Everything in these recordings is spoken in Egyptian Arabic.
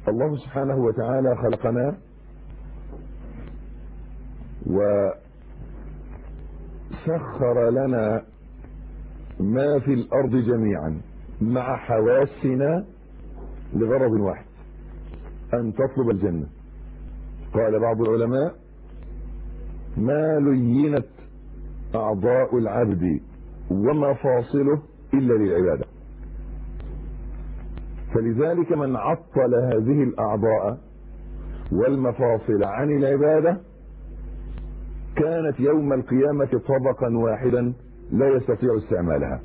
الله سبحانه وتعالى خلقنا وسخر لنا ما في الارض جميعا مع حواسنا لغرض واحد ان تطلب الجنة قال بعض العلماء ما لينت اعضاء العبد ومفاصله الا للعبادة فلذلك من عطل هذه الاعضاء والمفاصل عن العبادة كانت يوم القيامة طبقا واحدا لا يستطيع استعمالها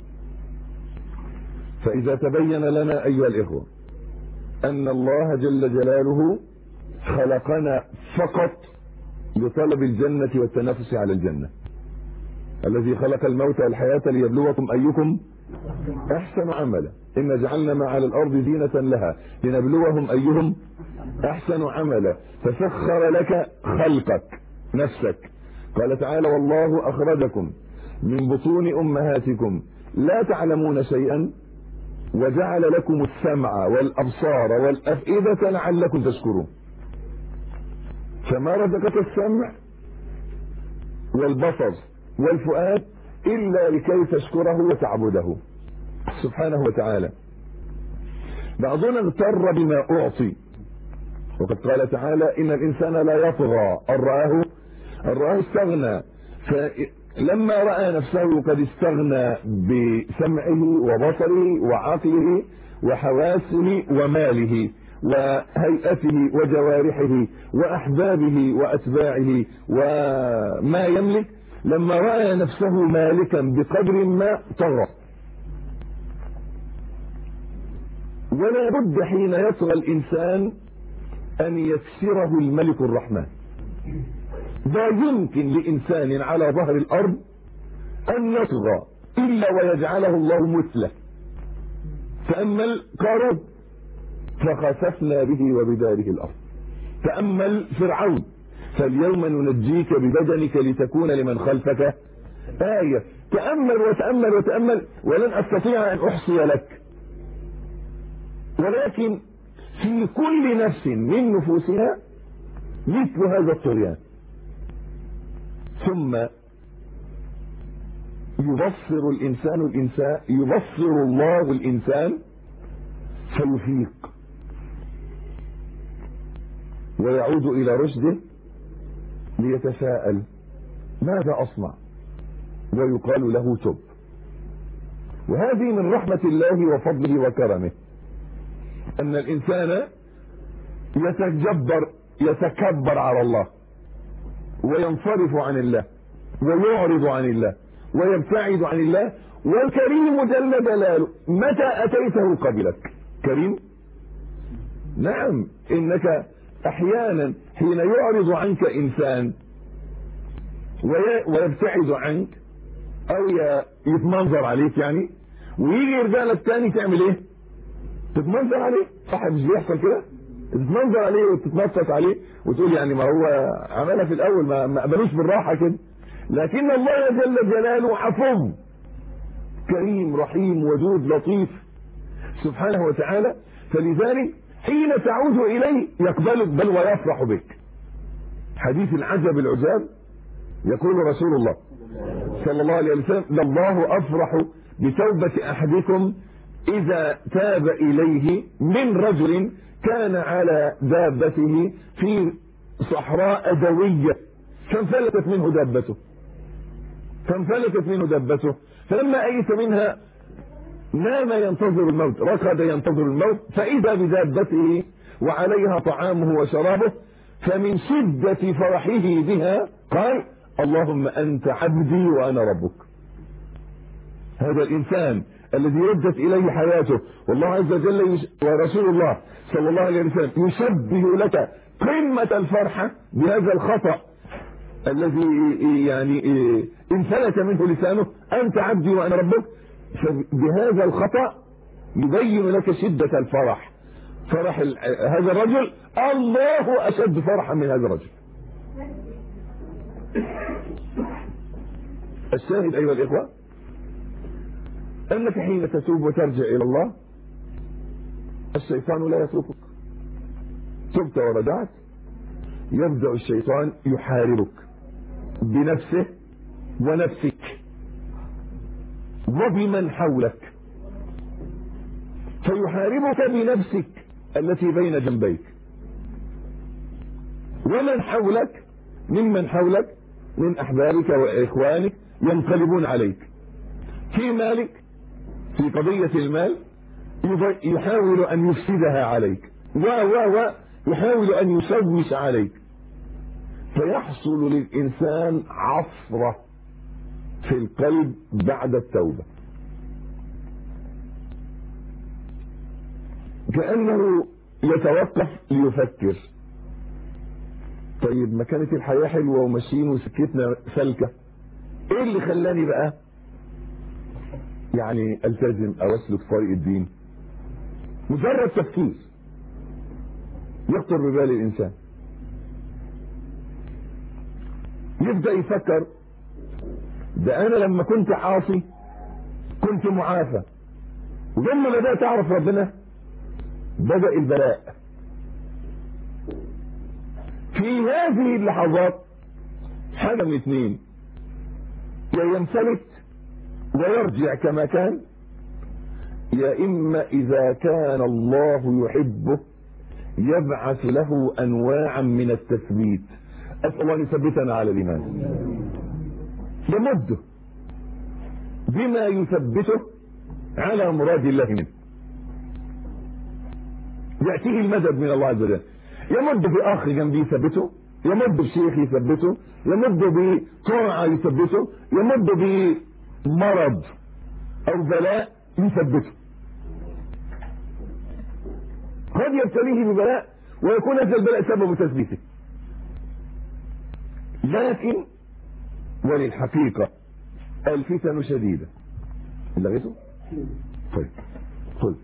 فاذا تبين لنا ايها الاخوة ان الله جل جلاله خلقنا فقط لطلب الجنة والتنافس على الجنة الذي خلق الموت والحياة ليبلوكم ايكم احسن عملا ان جعلنا ما على الارض زينة لها لنبلوهم ايهم احسن عملا فسخر لك خلقك نفسك قال تعالى والله اخرجكم من بطون امهاتكم لا تعلمون شيئا وجعل لكم السمع والابصار والافئدة لعلكم تشكرون فما رزقك السمع والبصر والفؤاد الا لكي تشكره وتعبده سبحانه وتعالى بعضنا اغتر بما اعطي وقد قال تعالى ان الانسان لا يطغى ان رآه ان رآه استغنى فلما رأى نفسه قد استغنى بسمعه وبصره وعقله وحواسه وماله وهيئته وجوارحه واحبابه واتباعه وما يملك لما رأى نفسه مالكا بقدر ما طغى ولا بد حين يطغى الانسان ان يكسره الملك الرحمن لا يمكن لانسان على ظهر الارض ان يطغى الا ويجعله الله مثله تأمل قارون فخسفنا به وبداره الارض تأمل فرعون فاليوم ننجيك ببدنك لتكون لمن خلفك آية تأمل وتأمل وتأمل ولن أستطيع أن أحصي لك ولكن في كل نفس من نفوسها مثل هذا الطغيان ثم يبصر الإنسان الإنسان يبصر الله الإنسان فيفيق ويعود إلى رشده ليتساءل ماذا أصنع ويقال له تب وهذه من رحمة الله وفضله وكرمه أن الإنسان يتجبر يتكبر على الله وينصرف عن الله ويعرض عن الله ويبتعد عن الله والكريم جل جلاله متى أتيته قبلك كريم نعم إنك أحيانا حين يعرض عنك إنسان ويبتعد عنك أو يتمنظر عليك يعني ويجي يرجع لك تاني تعمل ايه تتمنظر عليه صح مش بيحصل كده تتمنظر عليه وتتنطط عليه وتقول يعني ما هو عملها في الاول ما, ما قبلوش بالراحه كده لكن الله جل جلاله حفظ كريم رحيم ودود لطيف سبحانه وتعالى فلذلك حين تعود اليه يقبلك بل ويفرح بك حديث العجب العجاب يقول رسول الله صلى الله عليه وسلم الله افرح بتوبة احدكم اذا تاب اليه من رجل كان على دابته في صحراء دوية فانفلتت منه دابته فانفلتت منه دابته فلما ايس منها نام ينتظر الموت ركض ينتظر الموت فاذا بدابته وعليها طعامه وشرابه فمن شدة فرحه بها قال اللهم انت عبدي وانا ربك هذا الانسان الذي ردت اليه حياته والله عز وجل ورسول الله صلى الله عليه وسلم يشبه لك قمة الفرحة بهذا الخطأ الذي يعني انفلت منه لسانه انت عبدي وانا ربك بهذا الخطأ يبين لك شدة الفرح فرح هذا الرجل الله اشد فرحا من هذا الرجل الشاهد ايها الاخوه انك حين تتوب وترجع الى الله الشيطان لا يتركك تبت ورجعت يبدأ الشيطان يحاربك بنفسه ونفسك وبمن حولك فيحاربك بنفسك التي بين جنبيك ومن حولك ممن حولك من احبابك واخوانك ينقلبون عليك في مالك في قضية المال يحاول ان يفسدها عليك و و و يحاول ان يشوش عليك فيحصل للانسان عصرة في القلب بعد التوبة كأنه يتوقف ليفكر طيب ما كانت الحياة حلوة وماشيين وسكتنا سلكة ايه اللي خلاني بقى يعني التزم او اسلك طريق الدين مجرد تفكير يخطر ببال الانسان يبدأ يفكر ده انا لما كنت عاصي كنت معافى ولما بدأت اعرف ربنا بدأ البلاء في هذه اللحظات حاجة من اثنين يا ينفلت ويرجع كما كان يا إما إذا كان الله يحبه يبعث له أنواعا من التثبيت أسأل الله أن يثبتنا على الإيمان يمده بما يثبته على مراد الله منه يأتيه المدد من الله عز وجل يمد بأخ جنبي يثبته يمد بشيخ يثبته يمد بطاعة يثبته يمد بمرض أو بلاء يثبته قد يبتليه ببلاء ويكون هذا البلاء سبب تثبيته لكن وللحقيقة الفتن شديدة لغيته طيب طيب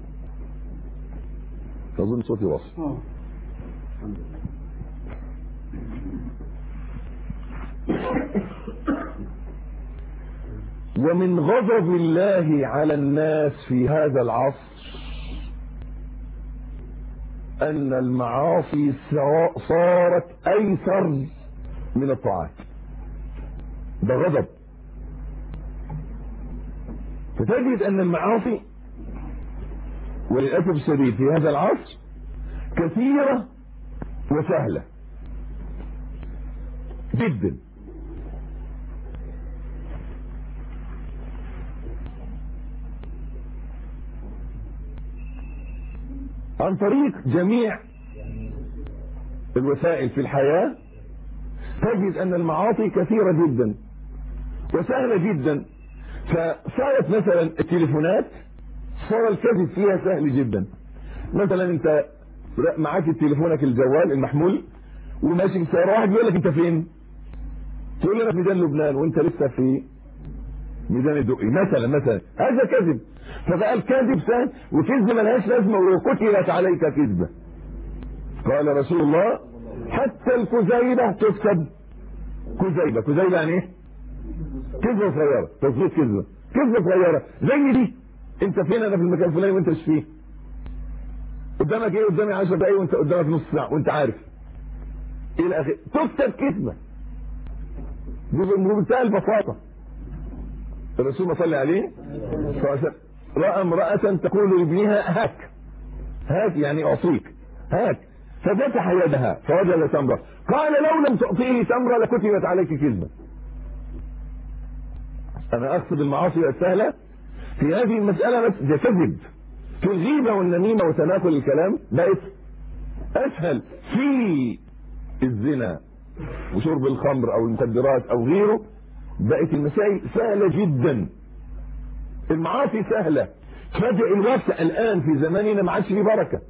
أظن صوتي واصل ومن غضب الله على الناس في هذا العصر أن المعاصي صارت أيسر من الطاعات ده غضب فتجد أن المعاصي وللأسف الشديد في هذا العصر كثيرة وسهلة جدا عن طريق جميع الوسائل في الحياة تجد ان المعاصي كثيرة جدا وسهلة جدا فصارت مثلا التليفونات صار الكذب فيها سهل جدا مثلا انت معاك تليفونك الجوال المحمول وماشي في سياره واحد يقول لك انت فين تقول له انا في ميدان لبنان وانت لسه في ميدان الدقي مثلا مثلا هذا كذب فبقى الكذب سهل وكذب ملهاش لازمه وكتبت عليك كذبه قال رسول الله حتى الكذيبه تكتب كذيبه كذيبه يعني ايه كذبه صغيره تظبيط كذبه كذبه صغيره زي دي انت فين انا في المكان الفلاني وانت مش فيه قدامك ايه قدامي 10 دقايق وانت قدامك نص ساعه وانت عارف الى اخره تكتب كذبه بمنتهى البساطه الرسول ما صلى عليه صلى الله عليه وسلم راى امراه تقول لابنها هاك هاك يعني اعطيك هاك ففتح يدها فوجد تمره قال لو لم تعطيه تمره لكتبت عليك كذبه انا اقصد المعاصي السهله في هذه المساله بس ده كذب في الغيبه والنميمه وتناقل الكلام بقت اسهل في الزنا وشرب الخمر او المخدرات او غيره بقت المسائل سهله جدا المعاصي سهله فجأة الوقت الان في زماننا ما عادش فيه بركه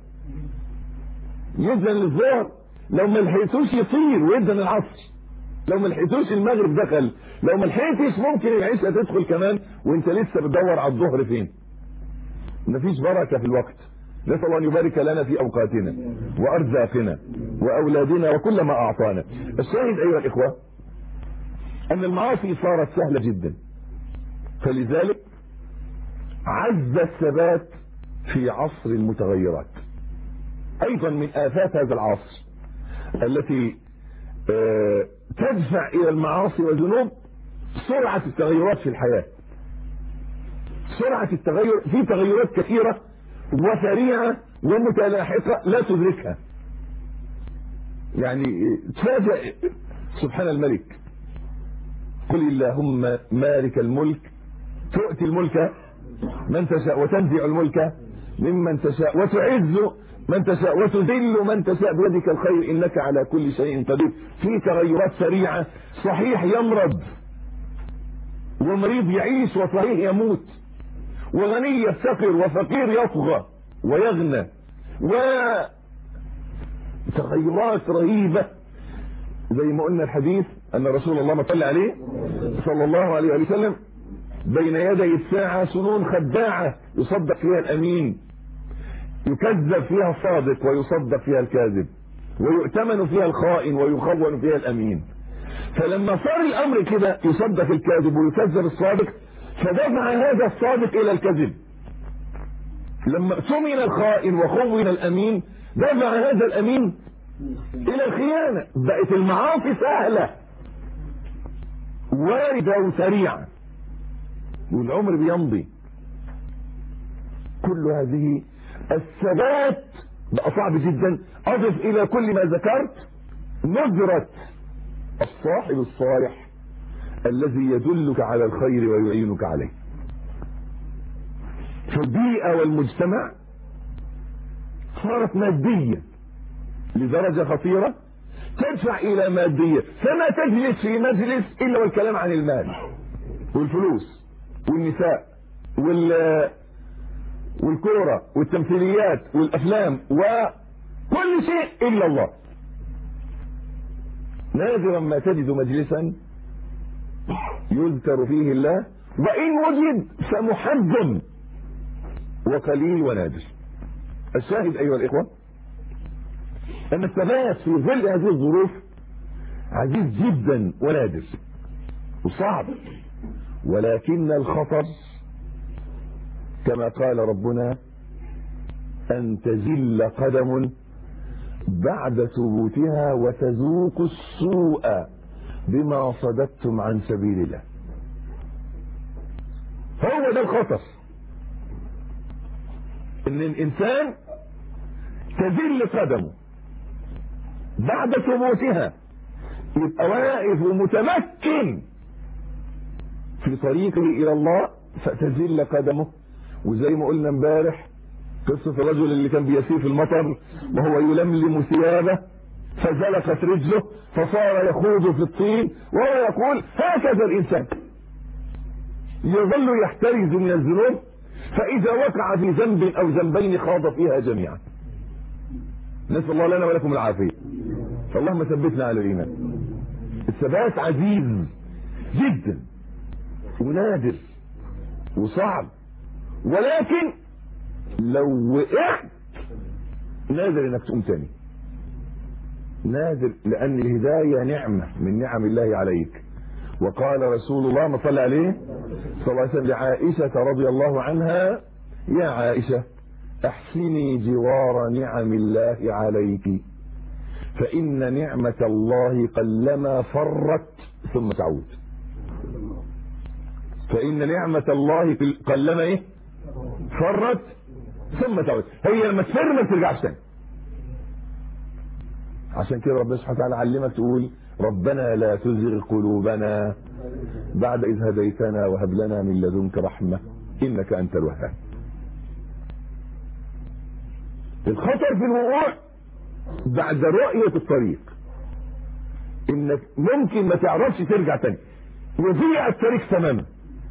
يدن الظهر لو ما لحقتوش يطير ويدن العصر لو ما لحقتوش المغرب دخل لو ما لحقتش ممكن العشاء تدخل كمان وانت لسه بتدور على الظهر فين مفيش بركه في الوقت نسال الله ان يبارك لنا في اوقاتنا وارزاقنا واولادنا وكل ما اعطانا الشاهد ايها الاخوه ان المعاصي صارت سهله جدا فلذلك عز الثبات في عصر المتغيرات ايضا من افات هذا العصر التي آه، تدفع الى المعاصي والذنوب سرعة التغيرات في الحياة سرعة التغير في تغيرات كثيرة وسريعة ومتلاحقة لا تدركها يعني تفاجأ سبحان الملك قل اللهم مالك الملك تؤتي الملك من تشاء وتنزع الملك ممن تشاء وتعز من تشاء وتذل من تشاء بيدك الخير انك على كل شيء قدير في تغيرات سريعه صحيح يمرض ومريض يعيش وصحيح يموت وغني يفتقر وفقير يطغى ويغنى وتغيرات رهيبة زي ما قلنا الحديث أن رسول الله ما صلى عليه صلى الله عليه وسلم بين يدي الساعة سنون خداعة يصدق فيها الأمين يكذب فيها الصادق ويصدق فيها الكاذب ويؤتمن فيها الخائن ويخون فيها الأمين فلما صار الأمر كده يصدق الكاذب ويكذب الصادق فدفع هذا الصادق إلى الكذب لما اؤتمن الخائن وخون الأمين دفع هذا الأمين إلى الخيانة بقت المعاصي سهلة واردة وسريعة والعمر بيمضي كل هذه الثبات بقى صعب جدا اضف الى كل ما ذكرت نظرة الصاحب الصالح الذي يدلك على الخير ويعينك عليه فالبيئة والمجتمع صارت مادية لدرجة خطيرة تدفع الى مادية فما تجلس في مجلس الا والكلام عن المال والفلوس والنساء وال والكورة والتمثيليات والافلام وكل شيء الا الله نادرا ما تجد مجلسا يذكر فيه الله وان وجد فمحجم وقليل ونادر الشاهد ايها الاخوة ان الثبات في ظل هذه الظروف عزيز جدا ونادر وصعب ولكن الخطر كما قال ربنا ان تزل قدم بعد ثبوتها وتذوق السوء بما صددتم عن سبيل الله هو ده الخطر ان الانسان تزل قدمه بعد ثبوتها يبقى واقف ومتمكن في طريقه الى الله فتزل قدمه وزي ما قلنا امبارح قصة الرجل اللي كان بيسير في المطر وهو يلملم ثيابه فزلقت رجله فصار يخوض في الطين وهو يقول هكذا الانسان يظل يحترز من الذنوب فاذا وقع في ذنب او ذنبين خاض فيها جميعا نسال الله لنا ولكم العافيه فاللهم ثبتنا على الايمان الثبات عزيز جدا ونادر وصعب ولكن لو وقعت نادر انك تقوم تاني نادر لان الهدايه نعمه من نعم الله عليك وقال رسول الله ما صلى عليه صلى الله عليه وسلم لعائشه رضي الله عنها يا عائشه احسني جوار نعم الله عليك فان نعمه الله قلما فرت ثم تعود فان نعمه الله قلما ايه فرت ثم تعود هي لما تفر ما بترجعش تاني عشان كده ربنا سبحانه وتعالى علمك تقول ربنا لا تزغ قلوبنا بعد إذ هديتنا وهب لنا من لدنك رحمة إنك أنت الوهاب الخطر في الوقوع بعد رؤية الطريق انك ممكن ما تعرفش ترجع تاني يضيع الطريق تماما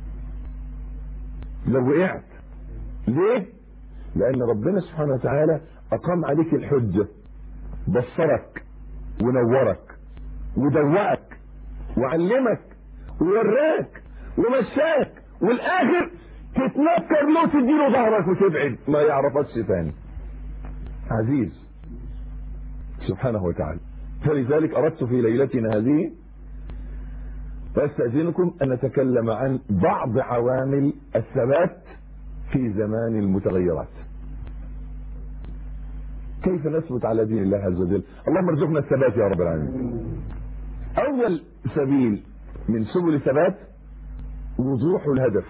لو وقعت ليه لان ربنا سبحانه وتعالى اقام عليك الحجة بصرك ونورك ودوقك وعلمك ووراك ومشاك والاخر تتنكر له تديله ظهرك وتبعد ما يعرفكش تاني عزيز سبحانه وتعالى فلذلك اردت في ليلتنا هذه فاستاذنكم ان نتكلم عن بعض عوامل الثبات في زمان المتغيرات كيف نثبت على دين الله عز وجل اللهم ارزقنا الثبات يا رب العالمين اول سبيل من سبل الثبات وضوح الهدف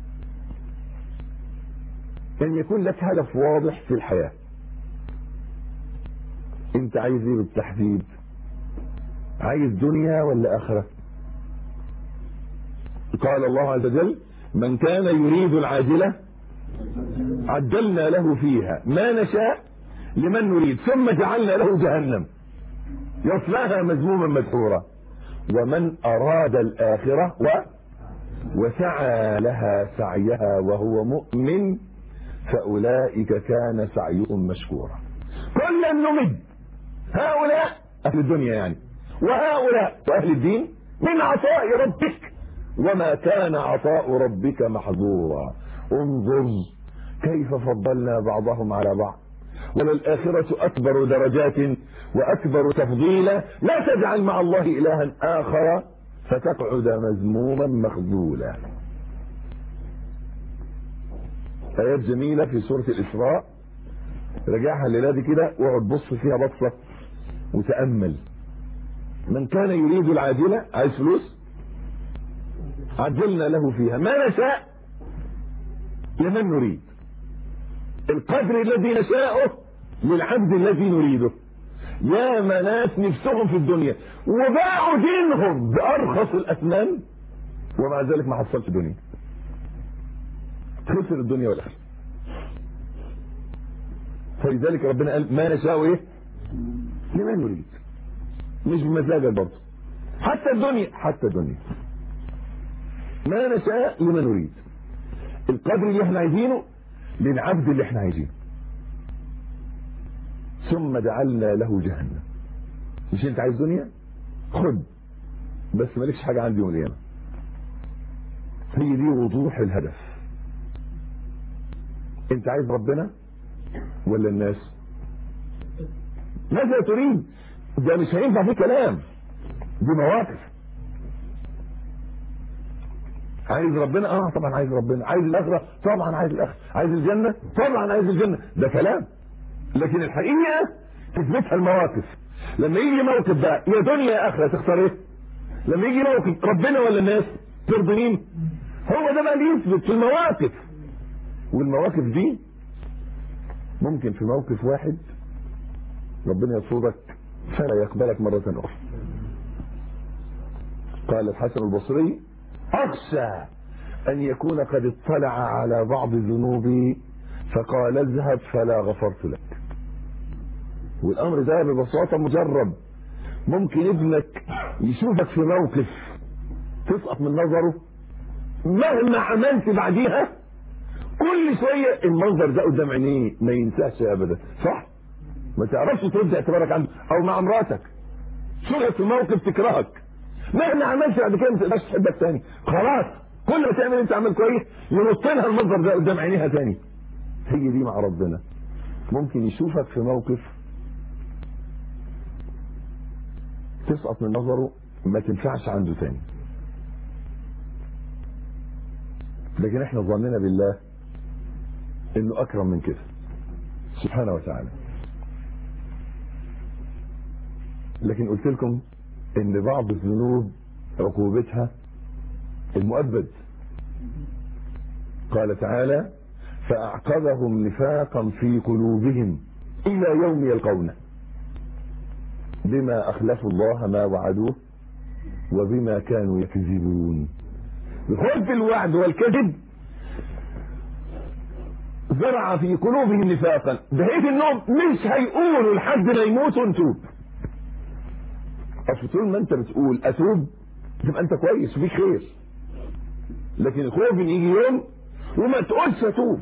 ان يكون لك هدف واضح في الحياة انت عايز ايه بالتحديد عايز دنيا ولا اخرة قال الله عز وجل من كان يريد العاجلة عجلنا له فيها ما نشاء لمن نريد ثم جعلنا له جهنم يصلاها مذموما مدحورا ومن اراد الاخرة و وسعى لها سعيها وهو مؤمن فاولئك كان سعيهم مشكورا كلا نمد هؤلاء اهل الدنيا يعني وهؤلاء واهل الدين من عطاء ربك وما كان عطاء ربك محظورا انظر كيف فضلنا بعضهم على بعض وللآخرة أكبر درجات وأكبر تفضيلا لا تجعل مع الله إلها آخر فتقعد مذموما مخذولا آيات جميلة في سورة الإسراء رجعها الليلة دي كده واقعد بص فيها بصة وتأمل من كان يريد العاجلة عايز فلوس عجلنا له فيها ما نشاء لمن نريد القدر الذي نشاءه للعبد الذي نريده يا ناس نفسهم في الدنيا وباعوا دينهم بأرخص الأثمان ومع ذلك ما حصلش دنيا خسر الدنيا والآخرة فلذلك ربنا قال ما نشاء ايه لمن نريد مش بمزاجك برضه حتى الدنيا حتى الدنيا ما نشاء لمن نريد القدر اللي احنا عايزينه للعبد اللي احنا عايزينه ثم جعلنا له جهنم مش انت عايز دنيا خد بس مالكش حاجة عندي يوم القيامة هي دي وضوح الهدف انت عايز ربنا ولا الناس ماذا تريد ده مش هينفع في كلام دي مواقف عايز ربنا اه طبعا عايز ربنا عايز الاخره طبعا عايز الاخره عايز الجنه طبعا عايز الجنه ده كلام لكن الحقيقه تثبتها المواقف لما يجي موقف بقى يا دنيا يا اخره تختار ايه لما يجي موقف ربنا ولا الناس ترضي مين هو ده بقى اللي يثبت في المواقف والمواقف دي ممكن في موقف واحد ربنا يرفضك فلا يقبلك مرة أخرى قال الحسن البصري أخشى أن يكون قد اطلع على بعض ذنوبي فقال اذهب فلا غفرت لك والأمر ده ببساطة مجرب ممكن ابنك يشوفك في موقف تسقط من نظره مهما عملت بعديها كل شوية المنظر ده قدام عينيه ما ينساش ابدا صح ما تعرفش ترد اعتبارك عنده او مع مراتك شغلت في موقف تكرهك مهما عملت بعد كده ما تقدرش تحبك تاني خلاص كل ما تعمل انت عمل كويس ينط لها المنظر ده قدام عينيها تاني هي دي مع ربنا ممكن يشوفك في موقف تسقط من نظره ما تنفعش عنده تاني لكن احنا ظننا بالله انه اكرم من كده سبحانه وتعالى لكن قلت لكم ان بعض الذنوب عقوبتها المؤبد قال تعالى فاعقبهم نفاقا في قلوبهم الى يوم يلقونه بما اخلفوا الله ما وعدوه وبما كانوا يكذبون بخلف الوعد والكذب زرع في قلوبهم نفاقا بحيث انهم مش هيقولوا لحد ما يموتوا نتوب اصل طول ما انت بتقول اتوب تبقى انت كويس وفيك خير لكن الخوف ان يجي يوم وما تقولش اتوب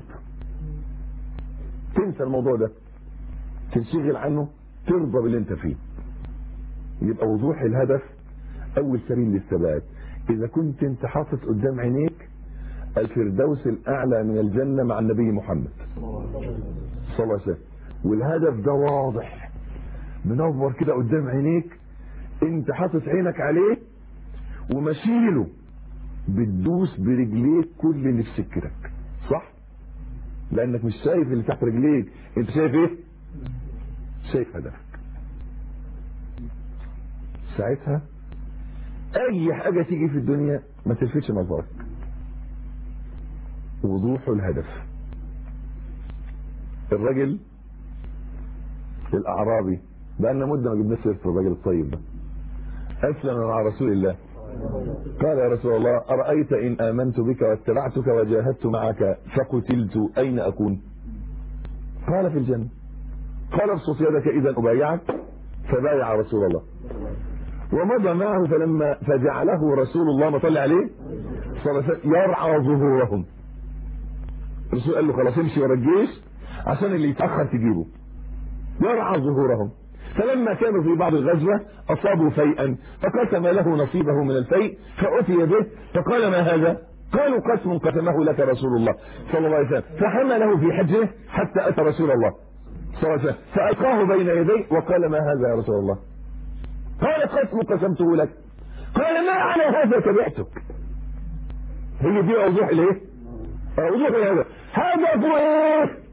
تنسى الموضوع ده تنشغل عنه ترضى باللي انت فيه يبقى وضوح الهدف اول سبيل للثبات اذا كنت انت حاطط قدام عينيك الفردوس الاعلى من الجنه مع النبي محمد صلى الله عليه وسلم والهدف ده واضح منور كده قدام عينيك انت حاطط عينك عليه ومشيله بتدوس برجليك كل اللي في سكتك صح لانك مش شايف اللي تحت رجليك انت شايف ايه شايف هدفك ساعتها اي حاجة تيجي في الدنيا ما تلفتش نظرك وضوح الهدف الراجل الاعرابي بقالنا مدة ما جبناش سيرة الراجل الطيب ده اسلم مع رسول الله قال يا رسول الله أرأيت إن آمنت بك واتبعتك وجاهدت معك فقتلت أين أكون قال في الجنة قال ابسط يدك إذا أبايعك فبايع رسول الله ومضى معه فلما فجعله رسول الله ما طلع عليه صلى الله عليه وسلم يرعى ظهورهم الرسول قال له خلاص امشي ورا الجيش عشان اللي يتأخر تجيبه يرعى ظهورهم فلما كانوا في بعض الغزوة أصابوا فيئا فقسم له نصيبه من الفيء فأتي به فقال ما هذا قالوا قسم قسمه لك رسول الله صلى الله عليه وسلم فحمله في حجره حتى أتى رسول الله صلى الله عليه وسلم فألقاه بين يديه وقال ما هذا يا رسول الله قال قسم قسمته لك قال ما على هذا تبعتك هي دي وضوح الايه وضوح هذا هذا هو ايه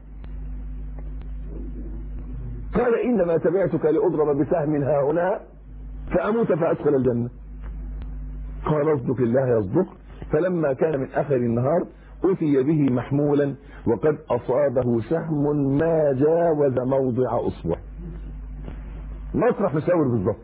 قال انما تبعتك لاضرب بسهم ها هنا فاموت فادخل الجنه قال اصدق الله يصدق فلما كان من اخر النهار اتي به محمولا وقد اصابه سهم ما جاوز موضع اصبع مسرح مشاور بالظبط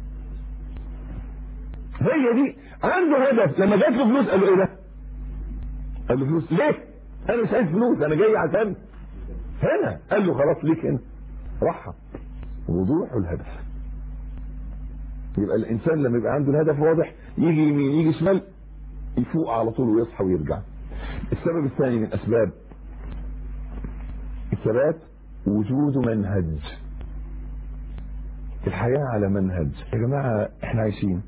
هي دي عنده هدف لما جات له فلوس قال له ايه ده قال له فلوس ليه انا مش عايز فلوس انا جاي عشان هنا قال له خلاص ليك هنا راحة وضوح الهدف يبقى الانسان لما يبقى عنده الهدف واضح يجي يمين يجي شمال يفوق على طول ويصحى ويرجع السبب الثاني من اسباب الثبات وجود منهج الحياة على منهج يا جماعة احنا عايشين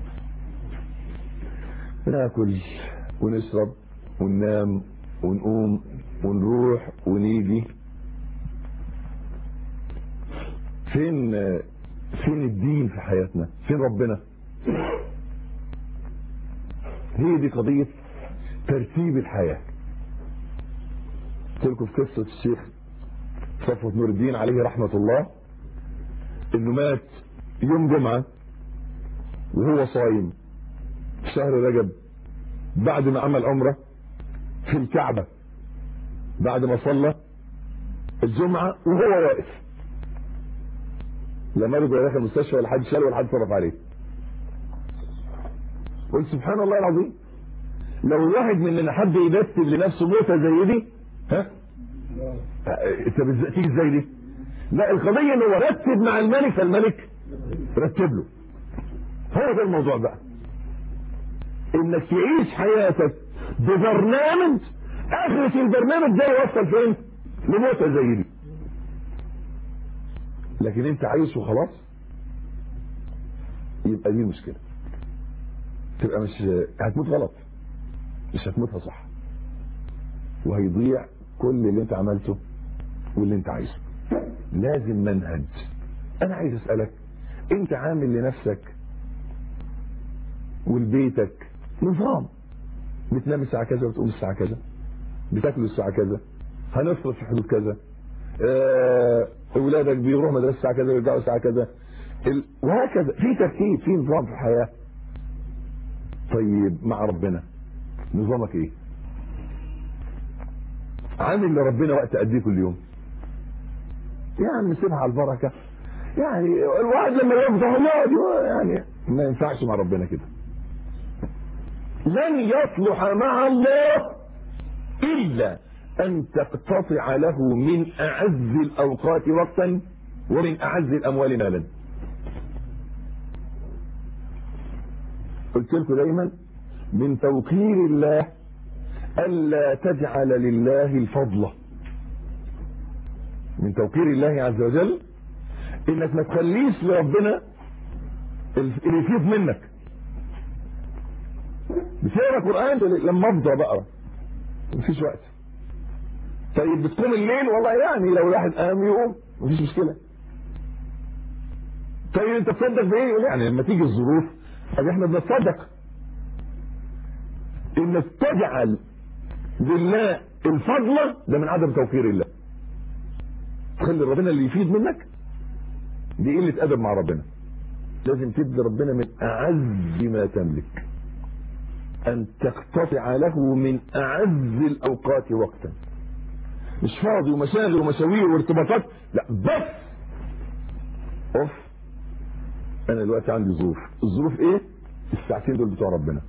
ناكل ونشرب وننام ونقوم ونروح ونيجي فين فين الدين في حياتنا فين ربنا هي دي قضية ترتيب الحياة قلت لكم في قصة الشيخ صفوة نور الدين عليه رحمة الله انه مات يوم جمعة وهو صايم في شهر رجب بعد ما عمل عمرة في الكعبة بعد ما صلى الجمعة وهو واقف لا مرض ولا دخل المستشفى ولا حد شال ولا حد صرف عليه قلت سبحان الله العظيم لو الواحد مننا حد يرتب لنفسه موتة زي دي ها انت تيجي ازاي دي لا القضية انه رتب مع الملك فالملك رتب له هو ده الموضوع بقى انك تعيش حياتك ببرنامج اخرة البرنامج ده يوصل فين لموتة زي دي لكن انت عايش وخلاص يبقى دي المشكلة تبقى مش هتموت غلط مش هتموتها صح وهيضيع كل اللي انت عملته واللي انت عايزه لازم منهج انا عايز اسألك انت عامل لنفسك ولبيتك نظام بتنام الساعة كذا وتقوم الساعة كذا بتاكل الساعة كذا هنصرف في حدود كذا اه اولادك بيروحوا مدرسة الساعة كذا ويرجعوا الساعة كذا ال... وهكذا في ترتيب في نظام في الحياة طيب مع ربنا نظامك ايه عامل لربنا وقت قد ايه كل يوم يعني سيبها على البركة يعني الواحد لما يفضح الله يعني ما ينفعش مع ربنا كده لن يصلح مع الله إلا أن تقتطع له من أعز الأوقات وقتا ومن أعز الأموال مالا قلت لكم دايما من توقير الله ألا تجعل لله الفضل من توقير الله عز وجل انك ما تخليش لربنا اللي يفيض منك بتقرا قران لما افضى بقى مفيش وقت طيب بتقوم الليل والله يعني لو الواحد قام يقوم مفيش مشكله طيب انت تصدق بايه يعني لما تيجي الظروف طب احنا بنتصدق انك تجعل لله الفضل ده من عدم توقير الله تخلي ربنا اللي يفيد منك دي قله ادب مع ربنا لازم تدي ربنا من اعز ما تملك ان تقتطع له من اعز الاوقات وقتا مش فاضي ومشاغل ومشاوير وارتباطات لا بس اوف انا دلوقتي عندي ظروف الظروف ايه الساعتين دول بتوع ربنا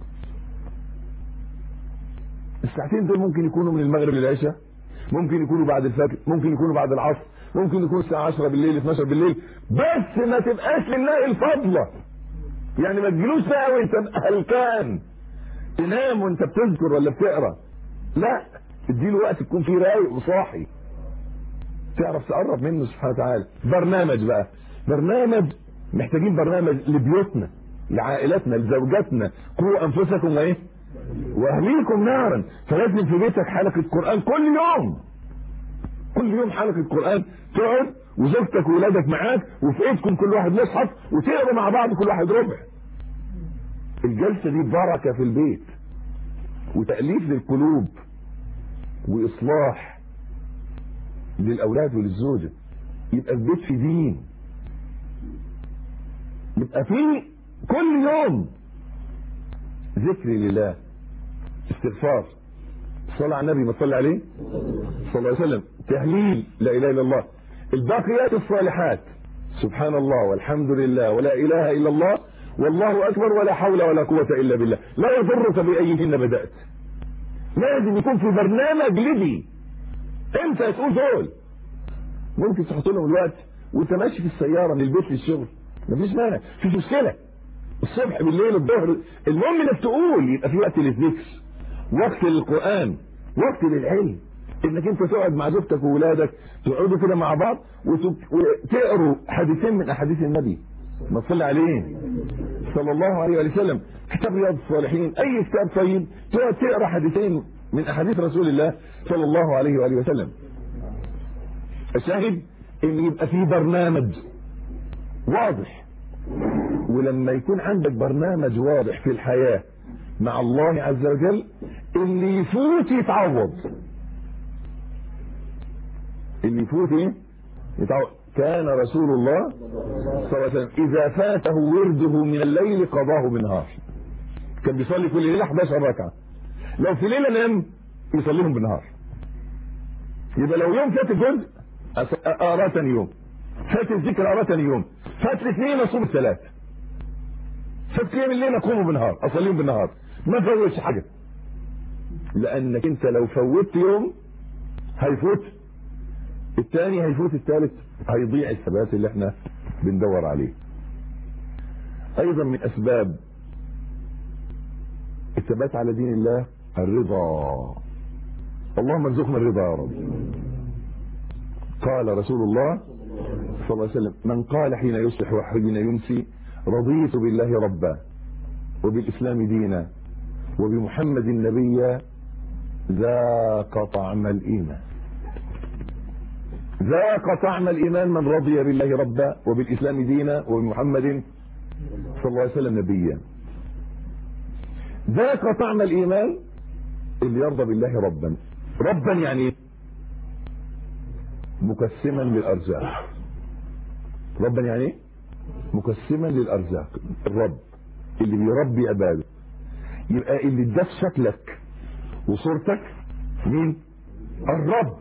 الساعتين دول ممكن يكونوا من المغرب للعشاء ممكن يكونوا بعد الفجر ممكن يكونوا بعد العصر ممكن يكون الساعه 10 بالليل 12 بالليل بس ما تبقاش لله الفضله يعني ما تجيلوش بقى وانت هلكان تنام وانت بتذكر ولا بتقرا لا اديله وقت تكون فيه رايق وصاحي تعرف تقرب منه سبحانه وتعالى برنامج بقى برنامج محتاجين برنامج لبيوتنا لعائلاتنا لزوجاتنا قوا انفسكم وايه واهليكم نارا فلازم في بيتك حلقه قران كل يوم كل يوم حلقه قران تقعد وزوجتك وولادك معاك وفي ايدكم كل واحد مصحف وتقروا مع بعض كل واحد ربع الجلسه دي بركه في البيت وتاليف للقلوب واصلاح للاولاد وللزوجه يبقى البيت في دين يبقى في كل يوم ذكر لله استغفار صلى على النبي ما صلى عليه صلى الله عليه وسلم تهليل لا اله الا الله الباقيات الصالحات سبحان الله والحمد لله ولا اله الا الله والله اكبر ولا حول ولا قوه الا بالله لا يضرك بايهن بدات لازم يكون في برنامج لدي امتى تقول دول ممكن تحط لهم الوقت وانت ماشي في السياره من البيت للشغل مفيش مانع مفيش مشكله الصبح بالليل الظهر المهم انك تقول يبقى في وقت للذكر وقت للقران وقت للعلم انك انت تقعد مع زوجتك وولادك تقعدوا كده مع بعض وتقروا حديثين من احاديث النبي ما تصلي عليه صلى الله عليه وسلم كتاب رياض الصالحين اي كتاب طيب تقعد تقرا حديثين من احاديث رسول الله صلى الله عليه واله وسلم الشاهد ان يبقى في برنامج واضح ولما يكون عندك برنامج واضح في الحياة مع الله عز وجل اللي يفوت يتعوض اللي يفوت ايه يتعوض كان رسول الله صلى الله عليه وسلم اذا فاته ورده من الليل قضاه بالنهار كان بيصلي كل ليله 11 ركعه لو في ليله نام يصليهم بالنهار يبقى لو يوم فات الجزء اقراه ثاني يوم فات الذكر اقراه ثاني يوم فات الاثنين اصوم الثلاث فات قيام الليل اقوم بالنهار اصليهم بالنهار ما فوتش حاجه لانك انت لو فوتت يوم هيفوت الثاني هيفوت الثالث هيضيع الثبات اللي احنا بندور عليه ايضا من اسباب الثبات على دين الله الرضا اللهم ارزقنا الرضا يا رب قال رسول الله صلى الله عليه وسلم من قال حين يصبح وحين يمسي رضيت بالله ربا وبالإسلام دينا وبمحمد نبيا ذاق طعم الإيمان ذاق طعم الإيمان من رضي بالله ربا وبالإسلام دينا وبمحمد صلى الله عليه وسلم نبيا ذاق طعم الإيمان اللي يرضى بالله ربا ربا يعني مقسما للأرزاق ربا يعني ايه مقسما للارزاق الرب اللي بيربي عباده يبقى اللي اداك شكلك وصورتك مين الرب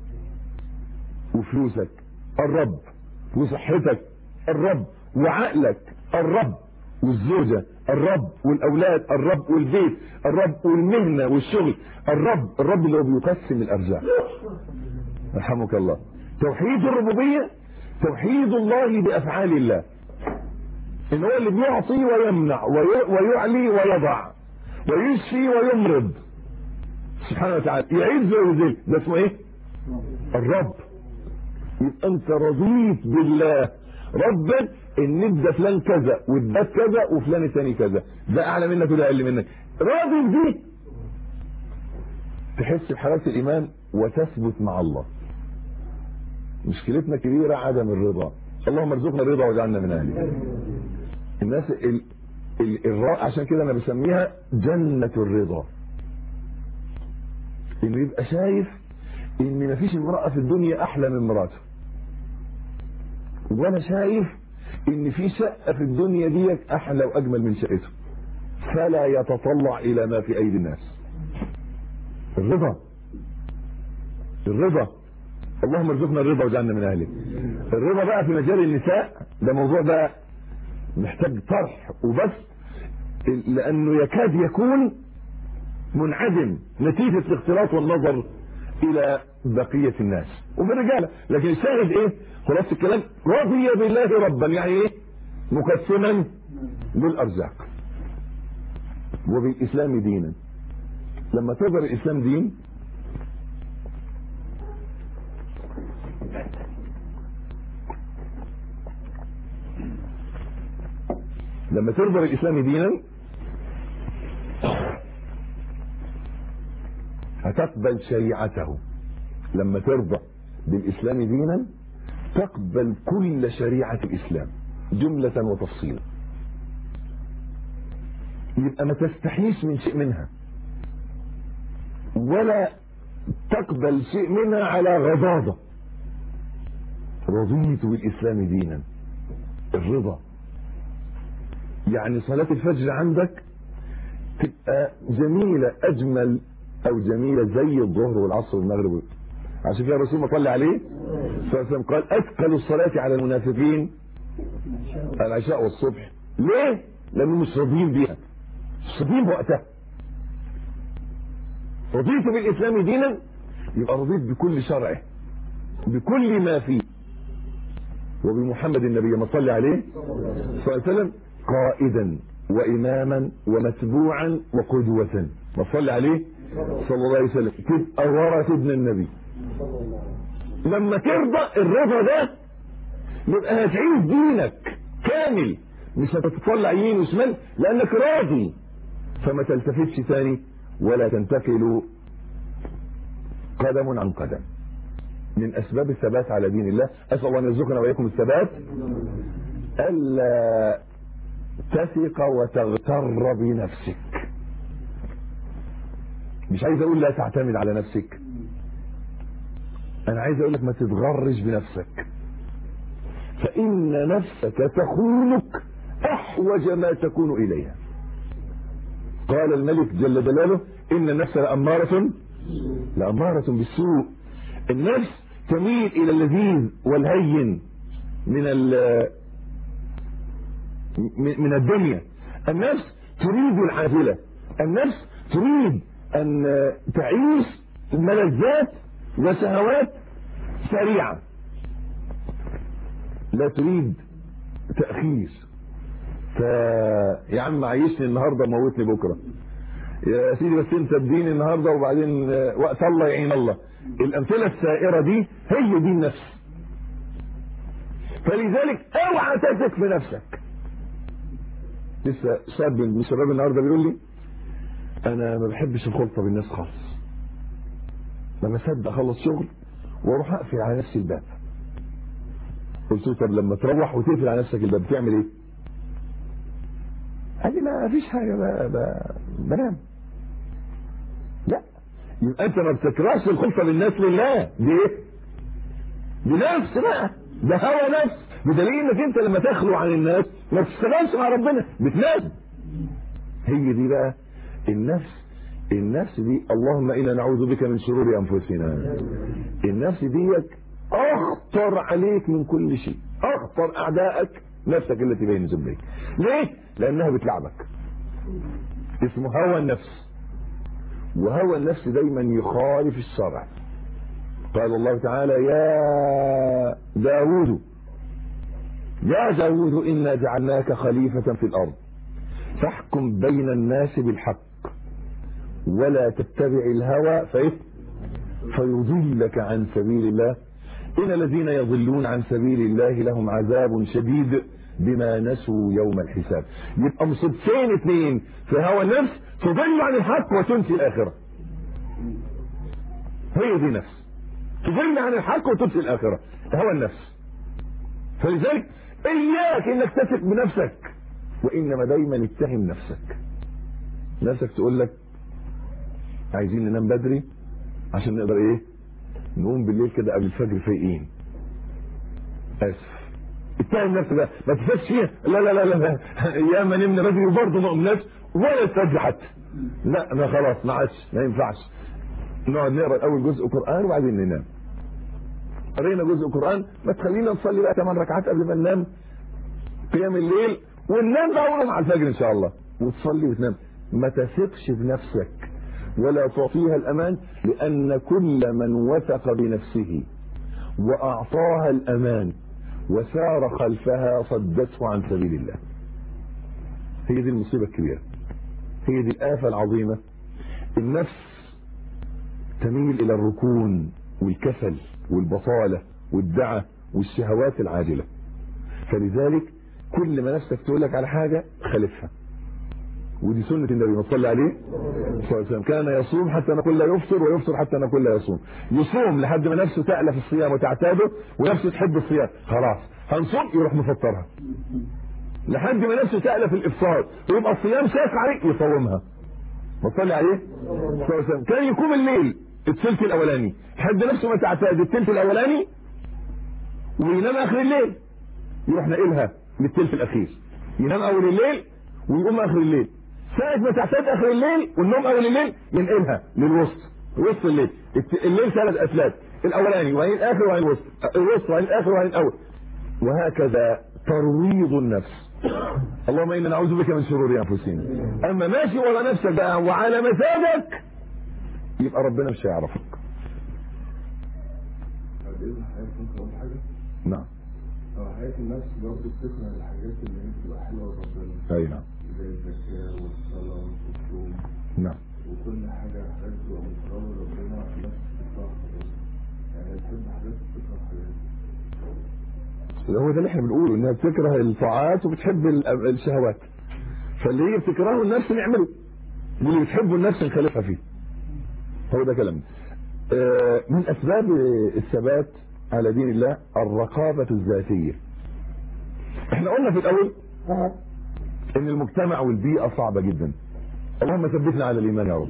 وفلوسك الرب وصحتك الرب وعقلك الرب والزوجة الرب والأولاد الرب والبيت الرب والمهنة والشغل الرب الرب اللي هو بيقسم الأرزاق رحمك الله توحيد الربوبية توحيد الله بافعال الله ان هو اللي بيعطي ويمنع ويعلي ويضع ويشفي ويمرض سبحانه وتعالى يعز ويذل ده اسمه ايه الرب يبقى انت رضيت بالله ربك ان ادى فلان كذا واداك كذا وفلان الثاني كذا ده اعلى منك وده اقل منك راضي بدي تحس بحلاوه الايمان وتثبت مع الله مشكلتنا كبيرة عدم الرضا اللهم ارزقنا الرضا واجعلنا من اهله الناس ال... ال... الرا... عشان كده انا بسميها جنة الرضا انه يبقى شايف ان مفيش امرأة في الدنيا احلى من مراته وانا شايف ان في شقه في الدنيا ديت احلى واجمل من شقته فلا يتطلع الى ما في ايدي الناس الرضا الرضا اللهم ارزقنا الرضا واجعلنا من اهله الرضا بقى في مجال النساء ده موضوع بقى محتاج طرح وبس لانه يكاد يكون منعدم نتيجة الاختلاط والنظر الى بقية الناس وفي الرجالة لكن الشاهد ايه خلاص الكلام رضي بالله ربا يعني ايه مقسما بالارزاق وبالاسلام دينا لما تظهر الاسلام دين لما تظهر الاسلام دينا هتقبل شريعته لما ترضى بالاسلام دينا تقبل كل شريعة الاسلام جملة وتفصيلا يبقى ما تستحيش من شيء منها ولا تقبل شيء منها على غضاضة رضيت بالاسلام دينا الرضا يعني صلاة الفجر عندك تبقى جميلة اجمل او جميلة زي الظهر والعصر والمغرب عشان كده الرسول ما صلى عليه صلى الله عليه وسلم قال اثقل الصلاة على المنافقين العشاء والصبح ليه لانهم مش راضيين بيها مش راضيين بوقتها رضيت بالاسلام دينا يبقى رضيت بكل شرعه بكل ما فيه وبمحمد النبي ما صلى عليه صلى الله عليه وسلم قائدا واماما ومتبوعا وقدوة ما صلى عليه صلى الله عليه وسلم تبقى ورا ابن النبي لما ترضى الرضا ده يبقى هتعيش دينك كامل مش هتتطلع يمين وشمال لانك راضي فما تلتفتش تاني ولا تنتقل قدم عن قدم من اسباب الثبات على دين الله اسال الله ان يرزقنا واياكم الثبات الا تثق وتغتر بنفسك مش عايز اقول لا تعتمد على نفسك انا عايز اقول لك ما تتغرش بنفسك فان نفسك تخونك احوج ما تكون اليها قال الملك جل جلاله ان النفس لاماره لاماره بالسوء النفس تميل الى اللذيذ والهين من من الدنيا النفس تريد العاجله النفس تريد ان تعيش ملذات وشهوات سريعة لا تريد تأخير ف يا عم عيشني النهاردة موتني بكرة يا سيدي بس انت اديني النهاردة وبعدين وقت الله يعين الله الامثلة السائرة دي هي دي النفس فلذلك اوعى تثق في نفسك لسه شاب من الشباب النهارده بيقول لي انا ما بحبش الخلطه بالناس خالص لما اصدق اخلص شغل واروح اقفل على نفسي الباب قلت له طب لما تروح وتقفل على نفسك الباب بتعمل ايه قال لي ما فيش حاجه ب... ب... بنام لا يبقى انت ما بتكرهش الخلطه بالناس لله دي ايه دي نفس بقى ده هوى نفس بدليل انك انت لما تخلو عن الناس ما بتشتغلش مع ربنا بتنام هي دي بقى النفس النفس دي اللهم انا نعوذ بك من شرور انفسنا النفس ديت اخطر عليك من كل شيء اخطر اعدائك نفسك التي بين جنبيك ليه لانها بتلعبك اسمه هوى النفس وهوى النفس دايما يخالف الشرع قال الله تعالى يا داود يا داود إنا جعلناك خليفة في الأرض فاحكم بين الناس بالحق ولا تتبع الهوى فإيه فيضلك عن سبيل الله إن الذين يضلون عن سبيل الله لهم عذاب شديد بما نسوا يوم الحساب يبقى مصيبتين اثنين في هوى النفس تضل عن الحق وتنسي الآخرة هي دي نفس تضل عن الحق وتنسي الآخرة هوى النفس فلذلك إياك إنك تثق بنفسك وإنما دايما اتهم نفسك نفسك تقول لك عايزين ننام بدري عشان نقدر ايه نقوم بالليل كده قبل الفجر فايقين اسف تتهم نفسك بقى ما تفكش فيها لا لا لا لا, لا. يا ما نمنا بدري وبرضه نقوم ناس ولا الفجر حتى لا ما خلاص ما عادش ما ينفعش نقعد نقرا اول جزء قران وبعدين ننام قرينا جزء قران ما تخلينا نصلي بقى 8 ركعات قبل ما ننام قيام الليل وننام بقى مع الفجر ان شاء الله وتصلي وتنام ما تثقش بنفسك ولا تعطيها الامان لان كل من وثق بنفسه واعطاها الامان وسار خلفها صدته عن سبيل الله هي دي المصيبة الكبيرة هي دي الآفة العظيمة النفس تميل إلى الركون والكسل والبطالة والدعة والشهوات العاجلة فلذلك كل ما نفسك تقول لك على حاجة خالفها ودي سنة النبي صلى عليه صلى الله عليه وسلم كان يصوم حتى نقول لا يفطر ويفطر حتى نقول لا يصوم يصوم لحد ما نفسه تألف الصيام وتعتاده ونفسه تحب الصيام خلاص هنصوم يروح مفطرها لحد ما نفسه تألف الإفطار ويبقى الصيام شاف عليه يصومها وصلي عليه صلى الله عليه وسلم كان يقوم الليل الثلث الأولاني لحد نفسه ما تعتاد الثلث الأولاني وينام آخر الليل يروح ناقلها للثلث الأخير ينام أول الليل ويقوم آخر الليل ساعة ما تعتاد آخر الليل والنوم أول الليل ينقلها للوسط وسط الليل الليل ثلاث أثلاث الأولاني وبعدين الآخر وبعدين الوسط الوسط وبعدين الآخر وبعدين الأول وهكذا ترويض النفس اللهم إنا نعوذ بك من شرور أنفسنا أما ماشي ورا نفسك بقى وعلى مزاجك يبقى ربنا مش هيعرفك نعم حياة النفس برضه بتكره الحاجات اللي هي بتبقى حلوة لربنا أي نعم زي الزكاة والصلاة والصوم نعم وكل حاجة حاجات بتبقى مكرمة لربنا النفس بتكره ربنا يعني بتحب حاجات بتكره حاجات هو ده اللي احنا بنقوله انها بتكره الطاعات وبتحب ال- الشهوات فاللي هي بتكرهه النفس نعمله واللي بتحبه النفس نخالفها فيه هو ده كلامنا آه، من اسباب الثبات على دين الله الرقابة الذاتية احنا قلنا في الاول ان المجتمع والبيئة صعبة جدا اللهم ثبتنا على الايمان يا رب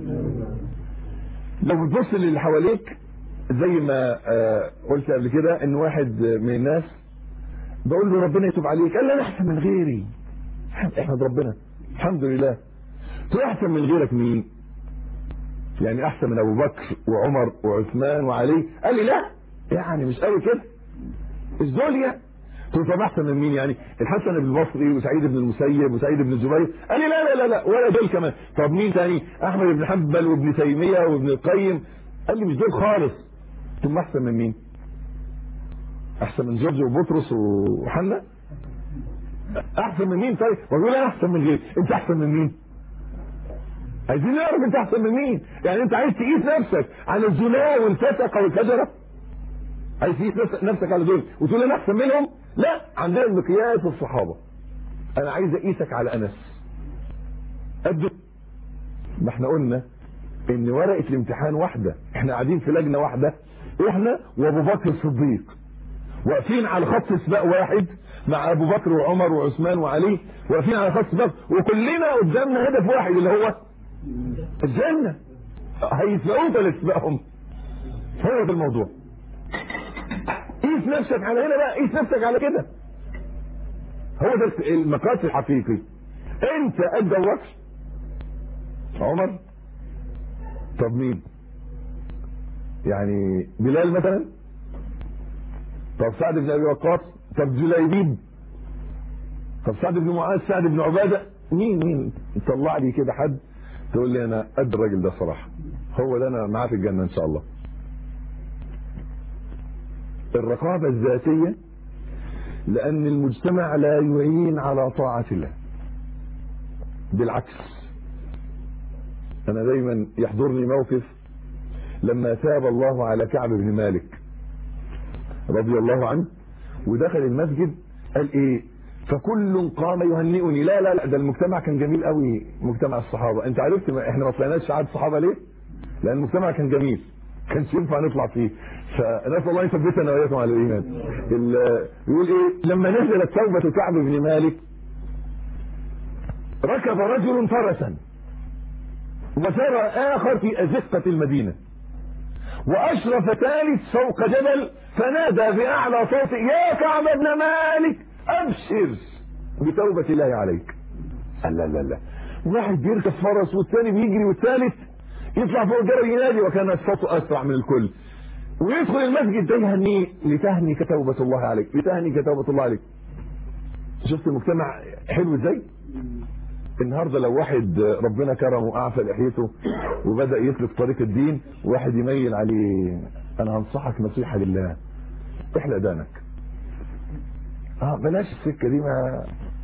لو بتبص للي حواليك زي ما آه، قلت قبل كده ان واحد من الناس بقول له ربنا يتوب عليك قال لي انا احسن من غيري احمد ربنا الحمد لله تقول احسن من غيرك مين يعني احسن من ابو بكر وعمر وعثمان وعلي قال لي لا يعني مش قوي كده مش دول يعني قلت طب احسن من مين يعني الحسن بن البصري وسعيد بن المسيب وسعيد بن الجبير قال لي لا لا لا لا ولا دول كمان طب مين تاني احمد بن حنبل وابن تيميه وابن القيم قال لي مش دول خالص ثم احسن من مين احسن من جورج وبطرس وحنا احسن من مين طيب بقول انا احسن من غيري انت احسن من مين عايزين نعرف انت احسن من مين يعني انت عايز تقيس نفسك على الزنا والفسق والفجره عايز تقيس نفسك- نفسك على دول وتقول انا احسن منهم لا عندنا المقياس الصحابه انا عايز اقيسك على انس قد ما احنا قلنا ان ورقه الامتحان واحده احنا قاعدين في لجنه واحده احنا وابو بكر الصديق واقفين على خط سباق واحد مع ابو بكر وعمر وعثمان وعلي واقفين على خط سباق وكلنا قدامنا هدف واحد اللي هو الجنه هيسبقوك ولا تسبقهم هو ده الموضوع قيس نفسك على هنا بقى قيس نفسك على كده هو ده المقاس الحقيقي انت قد ابو بكر عمر طب مين يعني بلال مثلا طب سعد بن ابي وقاص طب جليبيب طب سعد بن معاذ سعد بن عباده مين مين طلع لي كده حد تقول لي انا قد الراجل ده صراحه هو ده انا معاه في الجنه ان شاء الله الرقابه الذاتيه لان المجتمع لا يعين على طاعه الله بالعكس انا دايما يحضرني موقف لما تاب الله على كعب بن مالك رضي الله عنه ودخل المسجد قال ايه فكل قام يهنئني لا لا لا ده المجتمع كان جميل قوي مجتمع الصحابه انت عرفت ما احنا ما طلعناش عاد صحابه ليه لان المجتمع كان جميل كانش ينفع نطلع فيه فنسال الله يثبتنا واياكم على الايمان ال- يقول ايه لما نزلت توبه كعب بن مالك ركب رجل فرسا وسار اخر في ازقه المدينه واشرف ثالث فوق جبل فنادى باعلى صوت يا كعب بن مالك ابشر بتوبة الله عليك قال لا لا لا واحد بيركب فرس والثاني بيجري والثالث يطلع فوق الجبل ينادي وكان صوته اسرع من الكل ويدخل المسجد ده يهنيه لتهنيك توبة الله عليك لتهنيك توبة الله عليك شفت المجتمع حلو ازاي النهاردة لو واحد ربنا كرمه وأعفى لحيته وبدأ يسلك طريق الدين وواحد يميل عليه أنا هنصحك نصيحة لله احلق دانك اه بلاش السكة دي ما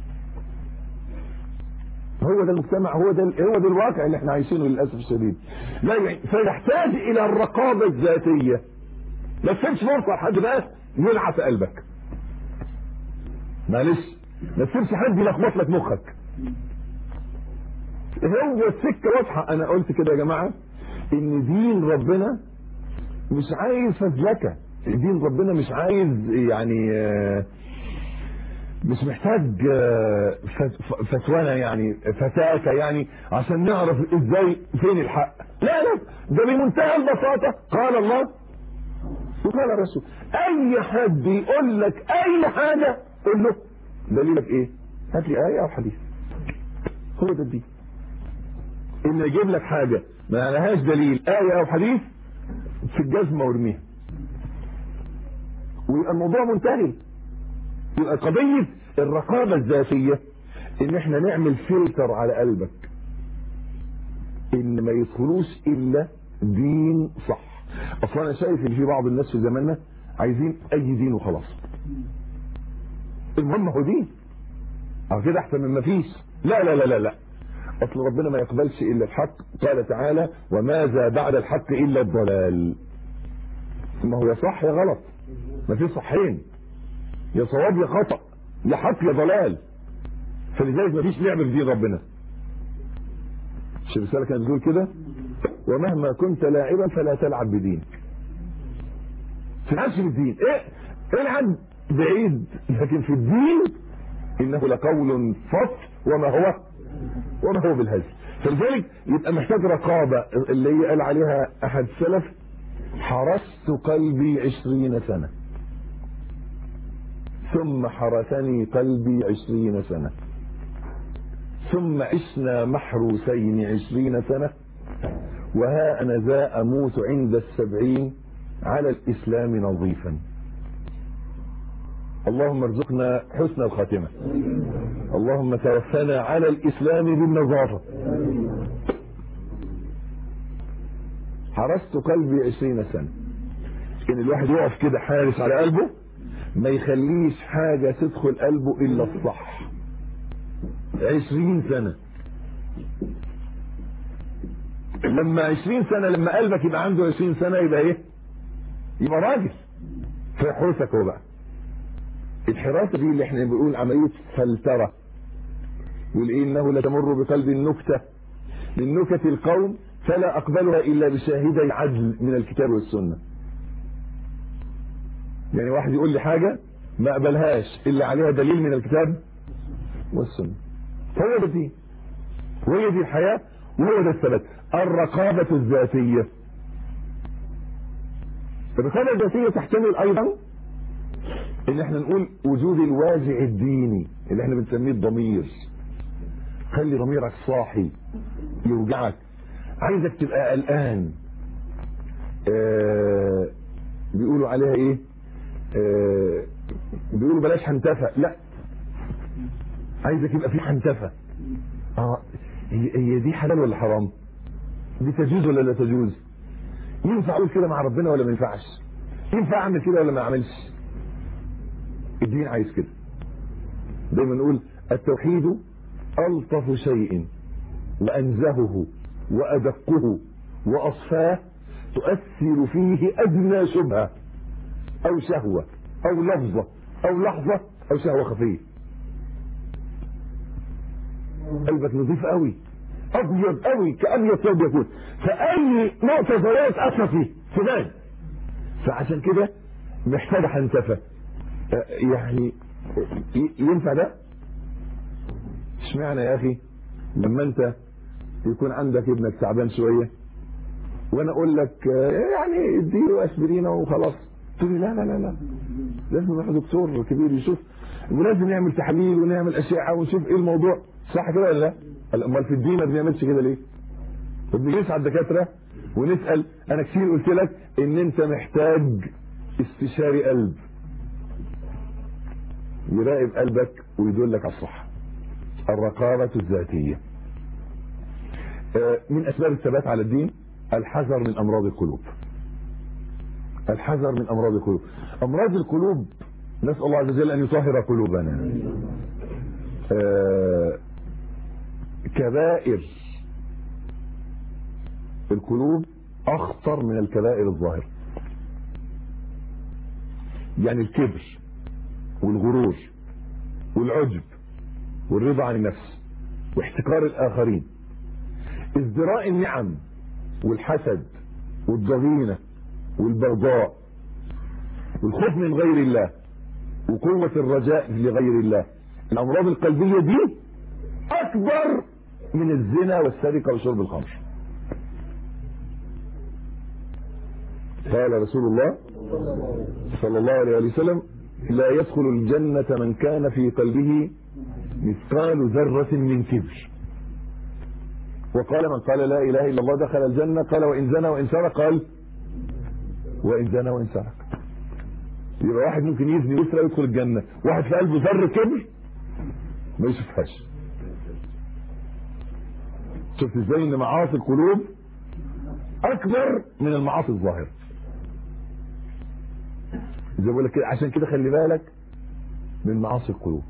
هو ده المجتمع هو ده هو ده الواقع اللي احنا عايشينه للاسف الشديد لا يعني فيحتاج الى الرقابه الذاتيه ما تسيبش فرصه لحد بقى يلعب في قلبك معلش ما تسيبش حد يلخبط لك مخك هو السكه واضحه انا قلت كده يا جماعه ان دين ربنا مش عايز فزلكه دين ربنا مش عايز يعني آه مش محتاج فتوانة يعني فتاكة يعني عشان نعرف ازاي فين الحق لا لا ده بمنتهى البساطة قال الله وقال الرسول اي حد يقول لك اي حاجة قول له دليلك ايه هات لي ايه او حديث هو ده الدين ان يجيب لك حاجة ما لهاش دليل ايه او حديث في الجزمة وارميها ويبقى الموضوع منتهي يبقى قضية الرقابة الذاتية ان احنا نعمل فلتر على قلبك ان ما يدخلوش الا دين صح اصلا انا شايف ان في بعض الناس في زماننا عايزين اي دين وخلاص المهم هو دين او كده احسن من ما فيش لا لا لا لا لا اصل ربنا ما يقبلش الا الحق قال تعالى وماذا بعد الحق الا الضلال ما هو يا صح يا غلط ما في صحين يا صواب يا خطأ يا حق يا ضلال فلذلك مفيش لعب في دين ربنا الشيخ رسالة كانت بتقول كده ومهما كنت لاعبا فلا تلعب بدين تلعبش بالدين ايه العب بعيد لكن في الدين انه لقول فصل وما هو وما هو بالهزل فلذلك يبقى محتاج رقابة اللي هي قال عليها احد السلف حرست قلبي عشرين سنة ثم حرسني قلبي عشرين سنة ثم عشنا محروسين عشرين سنة وها أنا ذا أموت عند السبعين على الإسلام نظيفا اللهم ارزقنا حسن الخاتمة اللهم توفنا على الإسلام بالنظافة حرست قلبي عشرين سنة ان الواحد يقف كده حارس على قلبه ما يخليش حاجة تدخل قلبه الا الصح عشرين سنة لما عشرين سنة لما قلبك يبقى عنده عشرين سنة يبقى ايه يبقى راجل فيحرسك هو بقى الحراسة دي اللي احنا بنقول عملية فلترة والايه انه لتمر بقلب النكتة من نكت القوم فلا اقبلها الا بشاهدي عدل من الكتاب والسنة يعني واحد يقول لي حاجة ما اقبلهاش الا عليها دليل من الكتاب والسنة هو ده الدين وهي دي الحياة وهو ده الثبات الرقابة الذاتية الرقابة الذاتية تحتمل ايضا ان احنا نقول وجود الوازع الديني اللي احنا بنسميه الضمير خلي ضميرك صاحي يوجعك عايزك تبقى قلقان آه بيقولوا عليها ايه آه بيقولوا بلاش حنتفة لا عايزك يبقى في حنتفة اه هي هي دي حلال ولا حرام دي تجوز ولا لا تجوز ينفع اقول كده مع ربنا ولا ما ينفعش ينفع اعمل كده ولا ما اعملش الدين عايز كده دايما نقول التوحيد الطف شيء وانزهه وادقه واصفاه تؤثر فيه ادنى شبهه او شهوه او لفظه او لحظه او شهوه خفيه قلبك نظيف قوي ابيض قوي كابيض ثوب يكون فاي نقطه زيات اثر فيه تبان فعشان كده محتاج حنتفه يعني ينفع ده اشمعنى يا اخي لما انت يكون عندك ابنك تعبان شويه وانا اقول لك يعني اديله اسبرينه وخلاص تقول لي لا لا لا لا لازم نروح دكتور كبير يشوف ولازم نعمل تحليل ونعمل اشعه ونشوف ايه الموضوع صح كده ولا لا؟ قال امال في الدين ما بنعملش كده ليه؟ بنجلس على الدكاتره ونسال انا كتير قلت لك ان انت محتاج استشاري قلب يراقب قلبك ويدلك على الصح الرقابة الذاتية آه، من أسباب الثبات على الدين الحذر من أمراض القلوب الحذر من أمراض القلوب أمراض القلوب نسأل الله عز وجل أن يطهر قلوبنا آه، كبائر القلوب أخطر من الكبائر الظاهرة يعني الكبر والغرور والعجب والرضا عن النفس واحتقار الآخرين ازدراء النعم والحسد والضغينة والبغضاء والخوف من غير الله وقوة الرجاء لغير الله الأمراض القلبية دي أكبر من الزنا والسرقة وشرب الخمر قال رسول الله صلى الله عليه وسلم لا يدخل الجنة من كان في قلبه مثقال ذرة من كبر وقال من قال لا إله إلا الله دخل الجنة قال وإن زنى وإن سرق قال وإن زنى وإن سرق يبقى واحد ممكن يزني ويسرق يدخل الجنة واحد في قلبه ذر كبر ما يشوفهاش شفت ازاي ان معاصي القلوب اكبر من المعاصي الظاهره زي ما بقول لك كده عشان كده خلي بالك من معاصي القلوب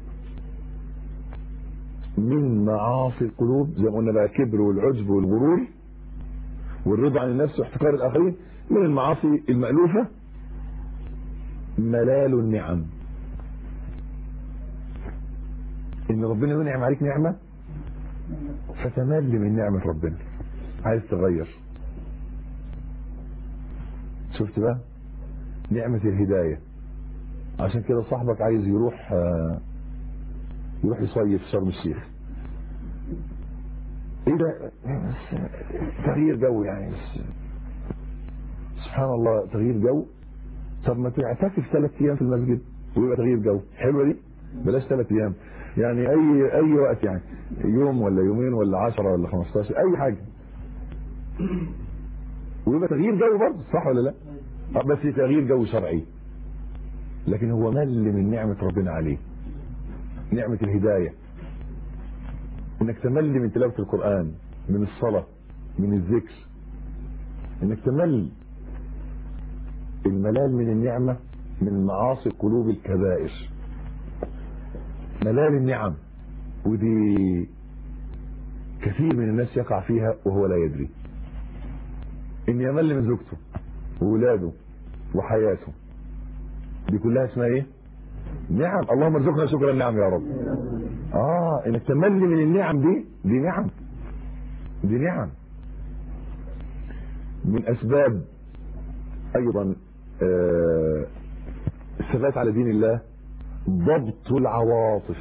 من معاصي القلوب زي ما قلنا بقى الكبر والعجب والغرور والرضا عن النفس واحتقار الاخرين من المعاصي المألوفة ملال النعم ان ربنا ينعم عليك نعمة فتمل من نعمة ربنا عايز تغير شفت بقى نعمة الهداية عشان كده صاحبك عايز يروح آه، يروح يصيف في شرم الشيخ ايه ده بس تغيير جو يعني بس سبحان الله تغيير جو طب ما تعتكف ثلاث ايام في المسجد ويبقى تغيير جو حلوه دي بلاش ثلاث ايام يعني اي اي وقت يعني يوم ولا يومين ولا 10 ولا 15 اي حاجه ويبقى تغيير جو برضه صح ولا لا آه، بس تغيير جو شرعي لكن هو مل من نعمه ربنا عليه نعمه الهدايه انك تمل من تلاوه القران من الصلاه من الذكر انك تمل الملال من النعمه من معاصي قلوب الكبائر ملال النعم ودي كثير من الناس يقع فيها وهو لا يدري ان يمل من زوجته وولاده وحياته دي كلها اسمها ايه نعم اللهم ارزقنا شكر النعم يا رب اه انك تمل من النعم دي دي نعم دي نعم من اسباب ايضا آه الثبات على دين الله ضبط العواطف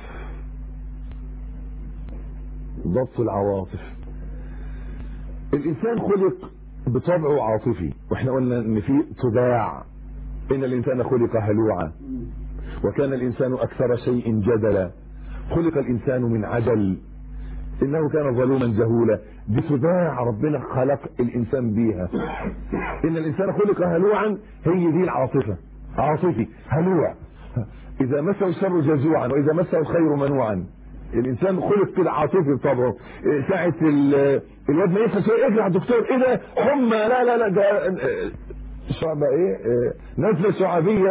ضبط العواطف الانسان خلق بطبعه عاطفي واحنا قلنا ان في طباع ان الانسان خلق هلوعا وكان الانسان اكثر شيء جدلا خلق الانسان من عجل انه كان ظلوما جهولا دي طباع ربنا خلق الانسان بيها ان الانسان خلق هلوعا هي دي العاطفه عاطفي هلوع اذا مسه الشر جزوعا واذا مسه الخير منوعا الانسان خلق كده عاطفي بطبعه إيه، ساعه ال- الواد ما يفهم شويه اجري على الدكتور ايه ده حمى لا لا لا ده آه، شعبه ايه آه، نزله شعبيه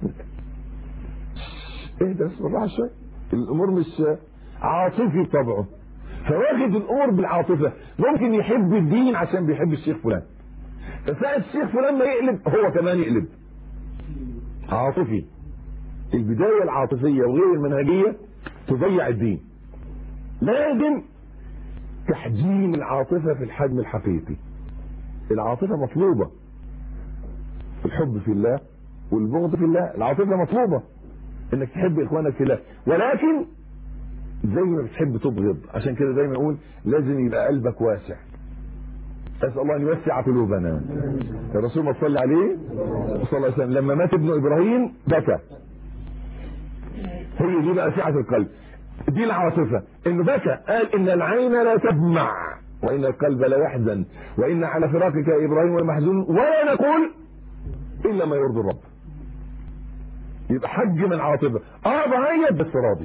ايه ده بس بالراحه شويه الامور مش عاطفي بطبعه فواخد الامور بالعاطفه ممكن يحب الدين عشان بيحب الشيخ فلان فساعة الشيخ فلان ما يقلب هو كمان يقلب عاطفي البدايه العاطفيه وغير المنهجيه تضيع الدين لازم تحجيم العاطفه في الحجم الحقيقي العاطفه مطلوبه الحب في الله والبغض في الله العاطفه مطلوبه انك تحب اخوانك في الله ولكن زي ما بتحب تبغض عشان كده دايما اقول لازم يبقى قلبك واسع اسال الله ان يوسع قلوبنا الرسول ما صلى عليه صلى الله عليه وسلم لما مات ابن ابراهيم بكى هي دي بقى سعة القلب دي العاطفة انه بكى قال ان العين لا تدمع وان القلب لا يحزن وان على فراقك يا ابراهيم لمحزون ولا نقول الا ما يرضي الرب يبقى حج من العاطفة اه بعيط بس راضي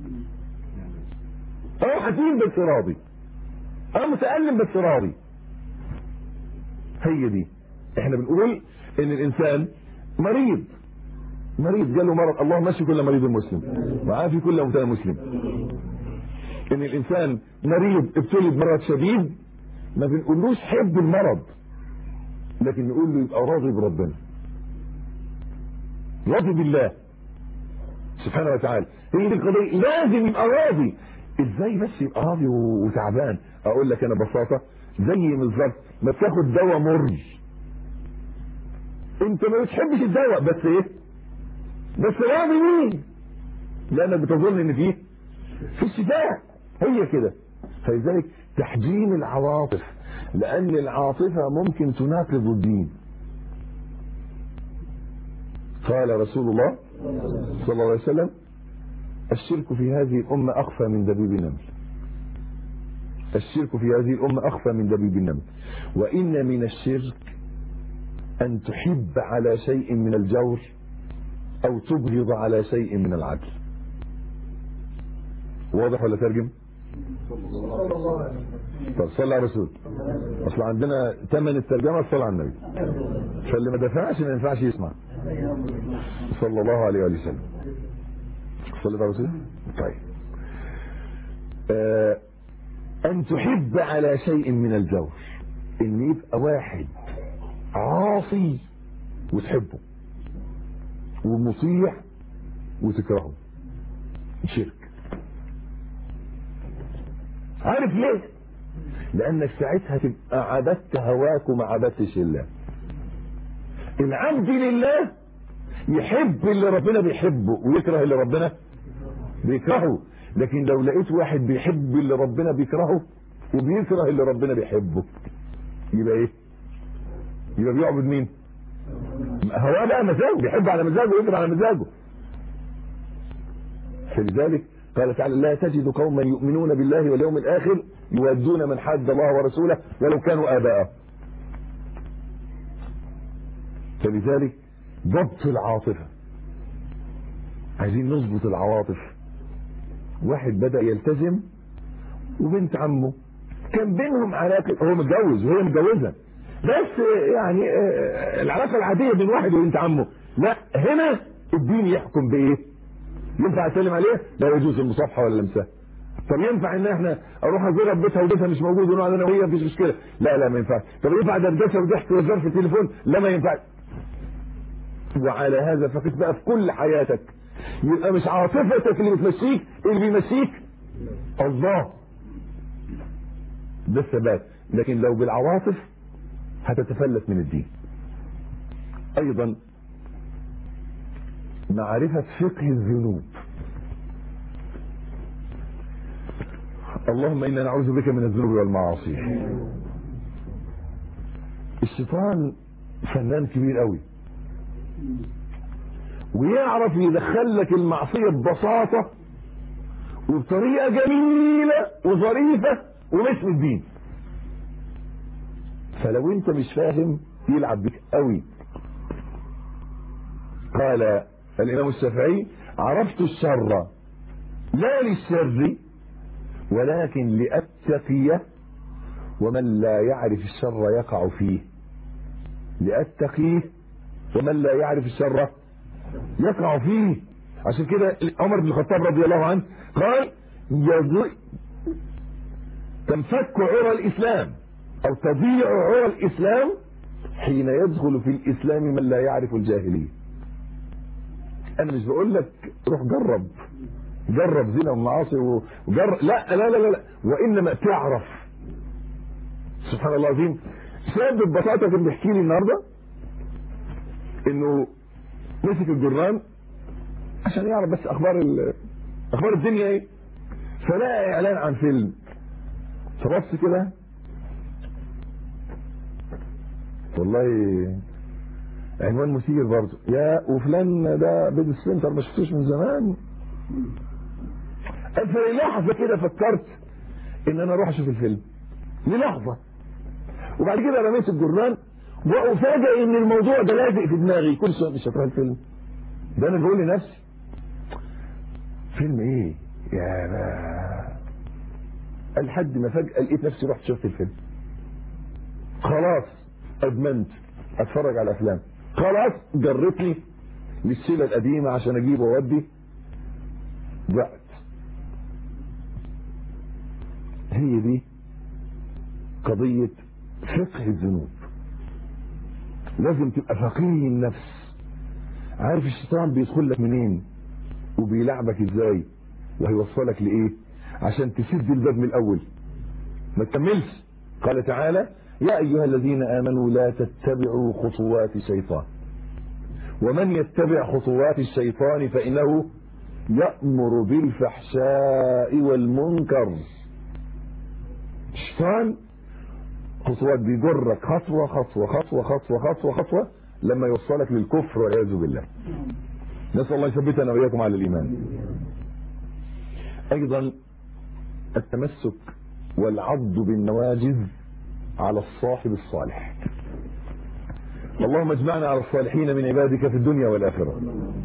اه حزين بس راضي اه متألم بس راضي هي دي احنا بنقول ان الانسان مريض مريض جاله مرض اللهم اشفي كل مريض مسلم وعافي كل مبتلى مسلم ان الانسان مريض ابتلي بمرض شديد ما بنقولوش حب المرض لكن نقول له يبقى راضي بربنا راضي بالله سبحانه وتعالى هي دي القضيه لازم يبقى راضي ازاي بس يبقى راضي وتعبان اقول لك انا ببساطه زي بالظبط ما تاخد دواء مرج انت ما بتحبش الدواء بس ايه بس راضي مين لانك بتظن ان فيه في الشفاء هي كده فلذلك تحجيم العواطف لان العاطفه ممكن تناقض الدين قال رسول الله صلى الله عليه وسلم الشرك في هذه الامه اخفى من دبيب النمل الشرك في هذه الامه اخفى من دبيب النمل وان من الشرك ان تحب على شيء من الجور او تبغض على شيء من العدل واضح ولا ترجم طب صلى على الرسول اصل عندنا ثمن الترجمه الصلاه على النبي فاللي ما دفعش ما ينفعش يسمع صلى الله عليه وآله وسلم صلى على الرسول طيب آه ان تحب على شيء من الجور ان يبقى واحد عاصي وتحبه ومطيع وتكرهه شرك عارف ليه لانك ساعتها تبقى عبدت هواك وما عبدتش الله العبد لله يحب اللي ربنا بيحبه ويكره اللي ربنا بيكرهه لكن لو لقيت واحد بيحب اللي ربنا بيكرهه وبيكره اللي ربنا بيحبه يبقى ايه يبقى بيعبد مين هو بقى مزاجه بيحب على مزاجه ويكره على مزاجه فلذلك قال تعالى لا تجد قوما يؤمنون بالله واليوم الاخر يودون من حد الله ورسوله ولو كانوا اباءه فلذلك ضبط العاطفه عايزين نظبط العواطف واحد بدا يلتزم وبنت عمه كان بينهم علاقه هو متجوز وهي متجوزه بس يعني العلاقه العاديه بين واحد وبنت عمه لا هنا الدين يحكم بايه ينفع اسلم عليه لا يجوز المصافحه ولا لمسها طب ينفع ان احنا اروح ازورها في بيتها وبيتها مش موجود ونقعد انا وهي مفيش مشكله لا لا ما ينفعش طب ينفع دردشه وضحك وهزار في التليفون لا ما ينفعش وعلى هذا فقط بقى في كل حياتك يبقى مش عاطفتك اللي بتمشيك اللي بيمشيك الله ده الثبات لكن لو بالعواطف هتتفلت من الدين ايضا معرفة فقه الذنوب اللهم انا نعوذ بك من الذنوب والمعاصي الشيطان فنان كبير قوي ويعرف يدخل لك المعصية ببساطة وبطريقة جميلة وظريفة ومش من الدين فلو انت مش فاهم يلعب بك قوي قال الامام الشافعي عرفت الشر لا للشر ولكن لأتقيه ومن لا يعرف الشر يقع فيه لأتقيه ومن لا يعرف الشر يقع فيه عشان كده عمر بن الخطاب رضي الله عنه قال يضيع تنفك عرى الإسلام أو تضيع عرى الإسلام حين يدخل في الإسلام من لا يعرف الجاهلية أنا مش بقول لك روح جرب جرب زنا ومعاصي وجرب لا لا لا لا, لا. وإنما تعرف سبحان الله العظيم شاب ببساطة كان بيحكي لي النهارده انه مسك الجران عشان يعرف بس اخبار اخبار الدنيا ايه فلقى اعلان عن فيلم فبص كده والله عنوان مثير برضه يا وفلان ده بيد سبنتر ما شفتوش من زمان فللحظة كده فكرت ان انا اروح اشوف الفيلم للحظة وبعد كده رميت الجرنان وافاجئ ان الموضوع ده لازق في دماغي كل شويه مش هتروح الفيلم ده انا بقول لنفسي فيلم ايه يا با لحد ما فجأة لقيت نفسي رحت شفت الفيلم خلاص ادمنت اتفرج على افلام خلاص جرتني للشيلة القديمة عشان اجيب واودي وقت هي دي قضية فقه الذنوب لازم تبقى فقيه النفس عارف الشيطان بيدخل لك منين وبيلعبك ازاي وهيوصلك لايه عشان تسد الباب من الاول ما تكملش قال تعالى يا ايها الذين امنوا لا تتبعوا خطوات الشيطان ومن يتبع خطوات الشيطان فانه يأمر بالفحشاء والمنكر الشيطان خطوات بيجرك خطوة خطوة خطوة خطوة خطوة خطوة لما يوصلك للكفر والعياذ بالله نسأل الله يثبتنا وإياكم على الإيمان أيضا التمسك والعض بالنواجذ على الصاحب الصالح اللهم اجمعنا على الصالحين من عبادك في الدنيا والآخرة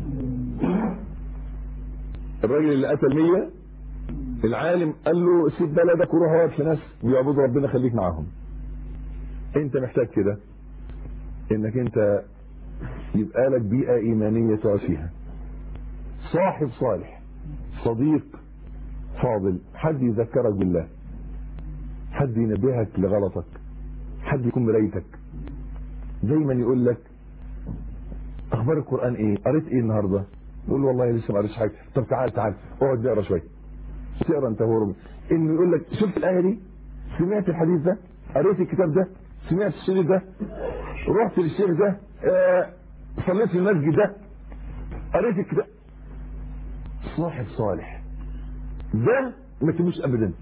الراجل اللي قتل مية العالم قال له سيب بلدك وروح اقعد في ناس بيعبدوا ربنا خليك معاهم انت محتاج كده انك انت يبقى لك بيئة ايمانية تقعد فيها صاحب صالح صديق فاضل حد يذكرك بالله حد ينبهك لغلطك حد يكون مرايتك دايما يقول لك اخبار القرآن ايه قريت ايه النهاردة يقول والله لسه ما قريتش حاجة طب تعال تعال اقعد نقرا شوية تقرا انت هو ربي انه يقول لك شفت الايه دي سمعت الحديث ده قريت الكتاب ده سمعت الشريط ده رحت للشيخ ده آه صليت في المسجد ده قريت الكتاب صاحب صالح ده ما تسيبوش ابدا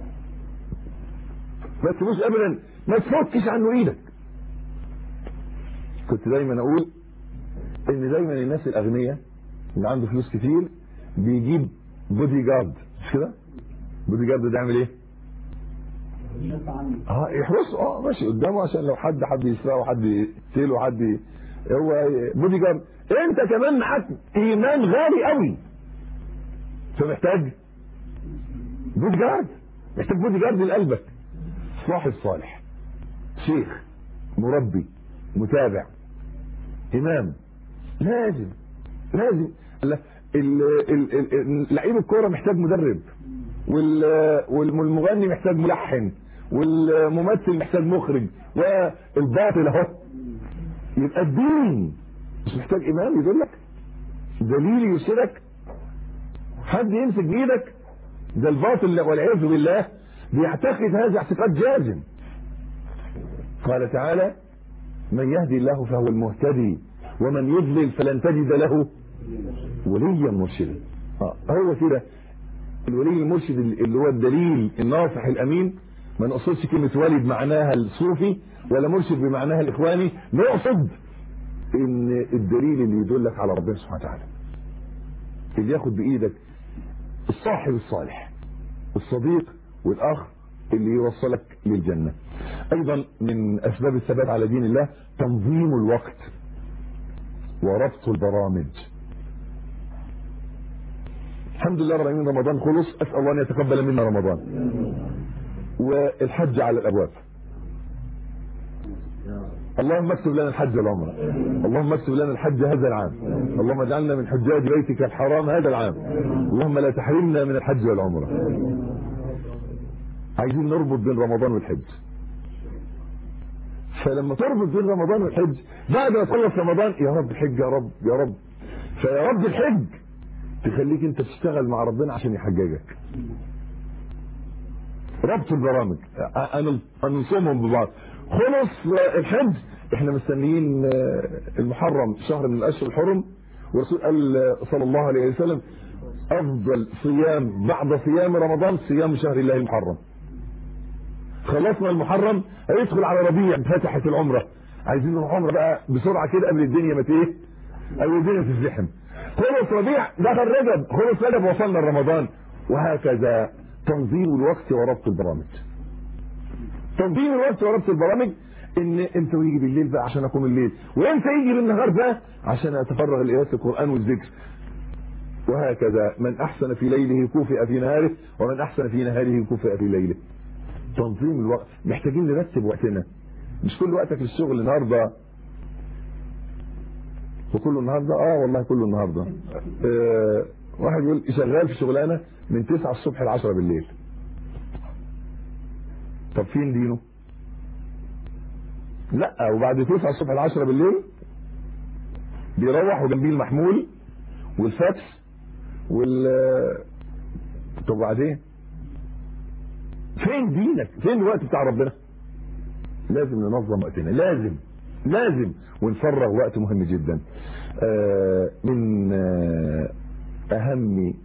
ما تسيبوش ابدا ما تفكش عنه ايدك كنت دايما اقول ان دايما الناس الاغنياء اللي عنده فلوس كتير بيجيب بودي جارد مش كده بودي جارد ده يعمل ايه اه يحرسه اه ماشي قدامه عشان لو حد حد يسرقه حد يقتله حد ي... هو بودي جارد انت كمان معاك ايمان غالي قوي فمحتاج بودي جارد محتاج بودي جارد لقلبك صاحب صالح شيخ مربي متابع امام لازم لازم لا لعيب الكوره محتاج مدرب والمغني محتاج ملحن والممثل محتاج مخرج والباطل اهو يبقى الدين مش محتاج امام يدلك دليل يرشدك حد يمسك بايدك ده الباطل والعياذ بالله بيعتقد هذا اعتقاد جازم قال تعالى من يهدي الله فهو المهتدي ومن يضلل فلن تجد له وليا مرشدا آه. هو كده الولي المرشد اللي هو الدليل الناصح الامين ما نقصدش كلمه والد معناها الصوفي ولا مرشد بمعناها الاخواني نقصد ان الدليل اللي يدلك على ربنا سبحانه وتعالى اللي ياخد بايدك الصاحب الصالح الصديق والاخ اللي يوصلك للجنه ايضا من اسباب الثبات على دين الله تنظيم الوقت وربط البرامج الحمد لله رب العالمين رمضان خلص اسال الله ان يتقبل منا رمضان والحج على الابواب اللهم اكتب لنا الحج والعمره اللهم اكتب لنا الحج هذا العام اللهم اجعلنا من حجاج بيتك الحرام هذا العام اللهم لا تحرمنا من الحج والعمره عايزين نربط بين رمضان والحج فلما تربط بين رمضان والحج بعد ما تخلص رمضان يا رب حج يا رب يا رب فيا رب الحج تخليك انت تشتغل مع ربنا عشان يحججك ربط البرامج انا نصومهم ببعض خلص الحج احنا مستنيين المحرم شهر من الاشهر الحرم والرسول قال صلى الله عليه وسلم افضل صيام بعد صيام رمضان صيام شهر الله المحرم خلصنا المحرم هيدخل على ربيع فتحت العمره عايزين نروح عمره بقى بسرعه كده قبل الدنيا ما ايه قبل الدنيا تزدحم خلص ربيع دخل رجب خلص رجب وصلنا لرمضان وهكذا تنظيم الوقت وربط البرامج تنظيم الوقت وربط البرامج ان امتى يجي بالليل بقى عشان اقوم الليل وامتى يجي بالنهار بقى عشان اتفرغ لقراءه القران والذكر وهكذا من احسن في ليله كوفئ في نهاره ومن احسن في نهاره كوفئ في ليله تنظيم الوقت محتاجين نرتب وقتنا مش كل وقتك للشغل النهارده وكله النهارده اه والله كله النهارده آه واحد يقول شغال في شغلانه من 9 الصبح ل 10 بالليل طب فين دينه لا وبعد 9 الصبح ل 10 بالليل بيروح وجنبيه المحمول والفاكس وال طب وبعدين فين دينك فين الوقت بتاع ربنا لازم ننظم وقتنا لازم لازم ونفرغ وقت مهم جدا آه من آه اهم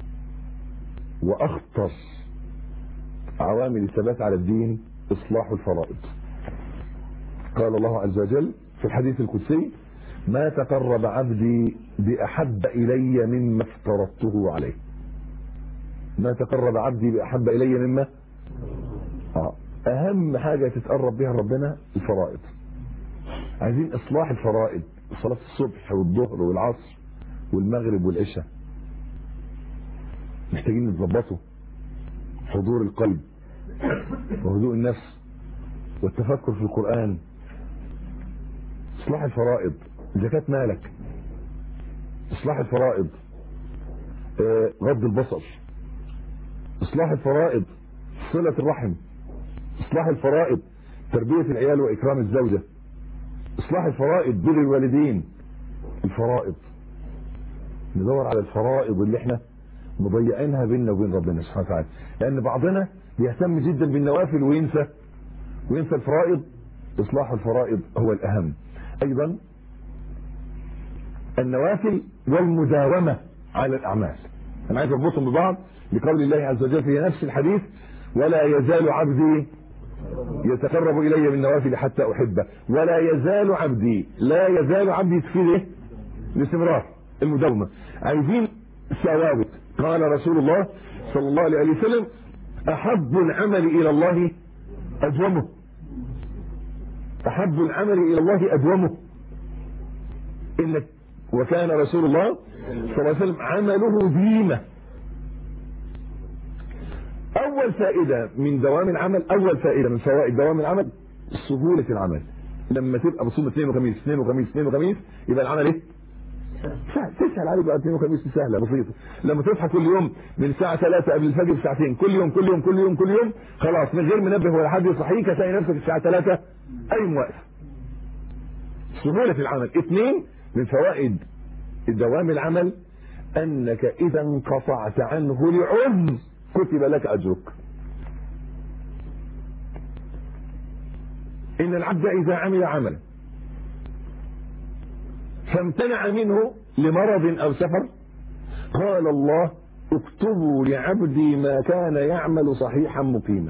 واخطر عوامل الثبات على الدين اصلاح الفرائض قال الله عز وجل في الحديث القدسي ما تقرب عبدي باحب الي مما افترضته عليه ما تقرب عبدي باحب الي مما آه. اهم حاجه تتقرب بها ربنا الفرائض عايزين اصلاح الفرائض صلاه الصبح والظهر والعصر والمغرب والعشاء محتاجين نظبطه حضور القلب وهدوء النفس والتفكر في القرآن اصلاح الفرائض زكاة مالك اصلاح الفرائض آه، غض البصر اصلاح الفرائض صلة الرحم اصلاح الفرائض تربية العيال واكرام الزوجة اصلاح الفرائض بر الوالدين الفرائض ندور على الفرائض اللي احنا مضيعينها بيننا وبين ربنا سبحانه وتعالى لان بعضنا بيهتم جدا بالنوافل وينسى وينسى الفرائض اصلاح الفرائض هو الاهم ايضا النوافل والمداومة على الاعمال انا عايز اربطهم ببعض لقول الله عز وجل في نفس الحديث ولا يزال عبدي يتقرب الي بالنوافل حتى احبه ولا يزال عبدي لا يزال عبدي في ايه الاستمرار المداومه عايزين ثوابت قال رسول الله صلى الله عليه وسلم احب العمل الى الله ادومه احب العمل الى الله ادومه انك وكان رسول الله صلى الله عليه وسلم عمله ديمه اول فائده من دوام العمل اول فائده من فوائد دوام العمل سهوله العمل لما تبقى بصوم اثنين وخميس اثنين وخميس اثنين وخميس يبقى العمل ايه سهل تسهل عليك بقى اثنين وخميس سهله بسيطه لما تصحى كل يوم من الساعه 3 قبل الفجر بساعتين كل يوم كل يوم كل يوم كل يوم خلاص من غير منبه ولا حد يصحيك هتلاقي نفسك الساعه 3 قايم واقف سهوله العمل اثنين من فوائد دوام العمل انك اذا انقطعت عنه لعذر كتب لك اجرك ان العبد اذا عمل عملا فامتنع منه لمرض او سفر قال الله اكتبوا لعبدي ما كان يعمل صحيحا مقيما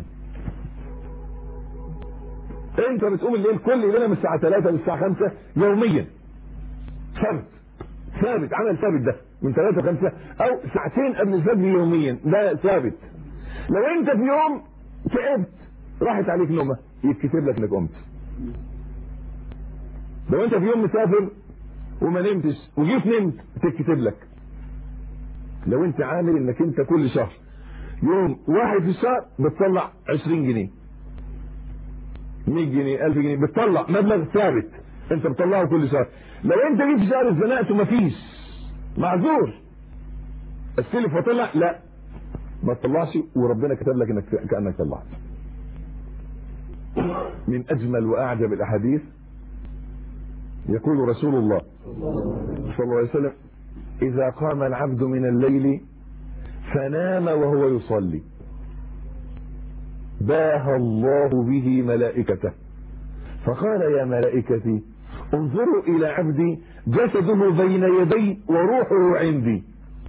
انت بتقوم الليل كل ليله من الساعه 3 للساعه 5 يوميا ثابت ثابت عمل ثابت ده من 3 ل 5 او ساعتين قبل الفجر يوميا ده ثابت لو انت في يوم تعبت راحت عليك نومه يتكتب لك انك قمت لو انت في يوم مسافر وما نمتش وجيت نمت تتكتب لك لو انت عامل انك انت كل شهر يوم واحد في الشهر بتطلع 20 جنيه 100 جنيه 1000 جنيه بتطلع مبلغ ثابت انت بتطلعه كل شهر لو انت جيت في شهر اتزنقت ومفيش معذور استلف وطلع لا ما تطلعش وربنا كتب لك انك كانك طلعت من اجمل واعجب الاحاديث يقول رسول الله صلى الله عليه وسلم اذا قام العبد من الليل فنام وهو يصلي باهى الله به ملائكته فقال يا ملائكتي انظروا الى عبدي جسده بين يدي وروحه عندي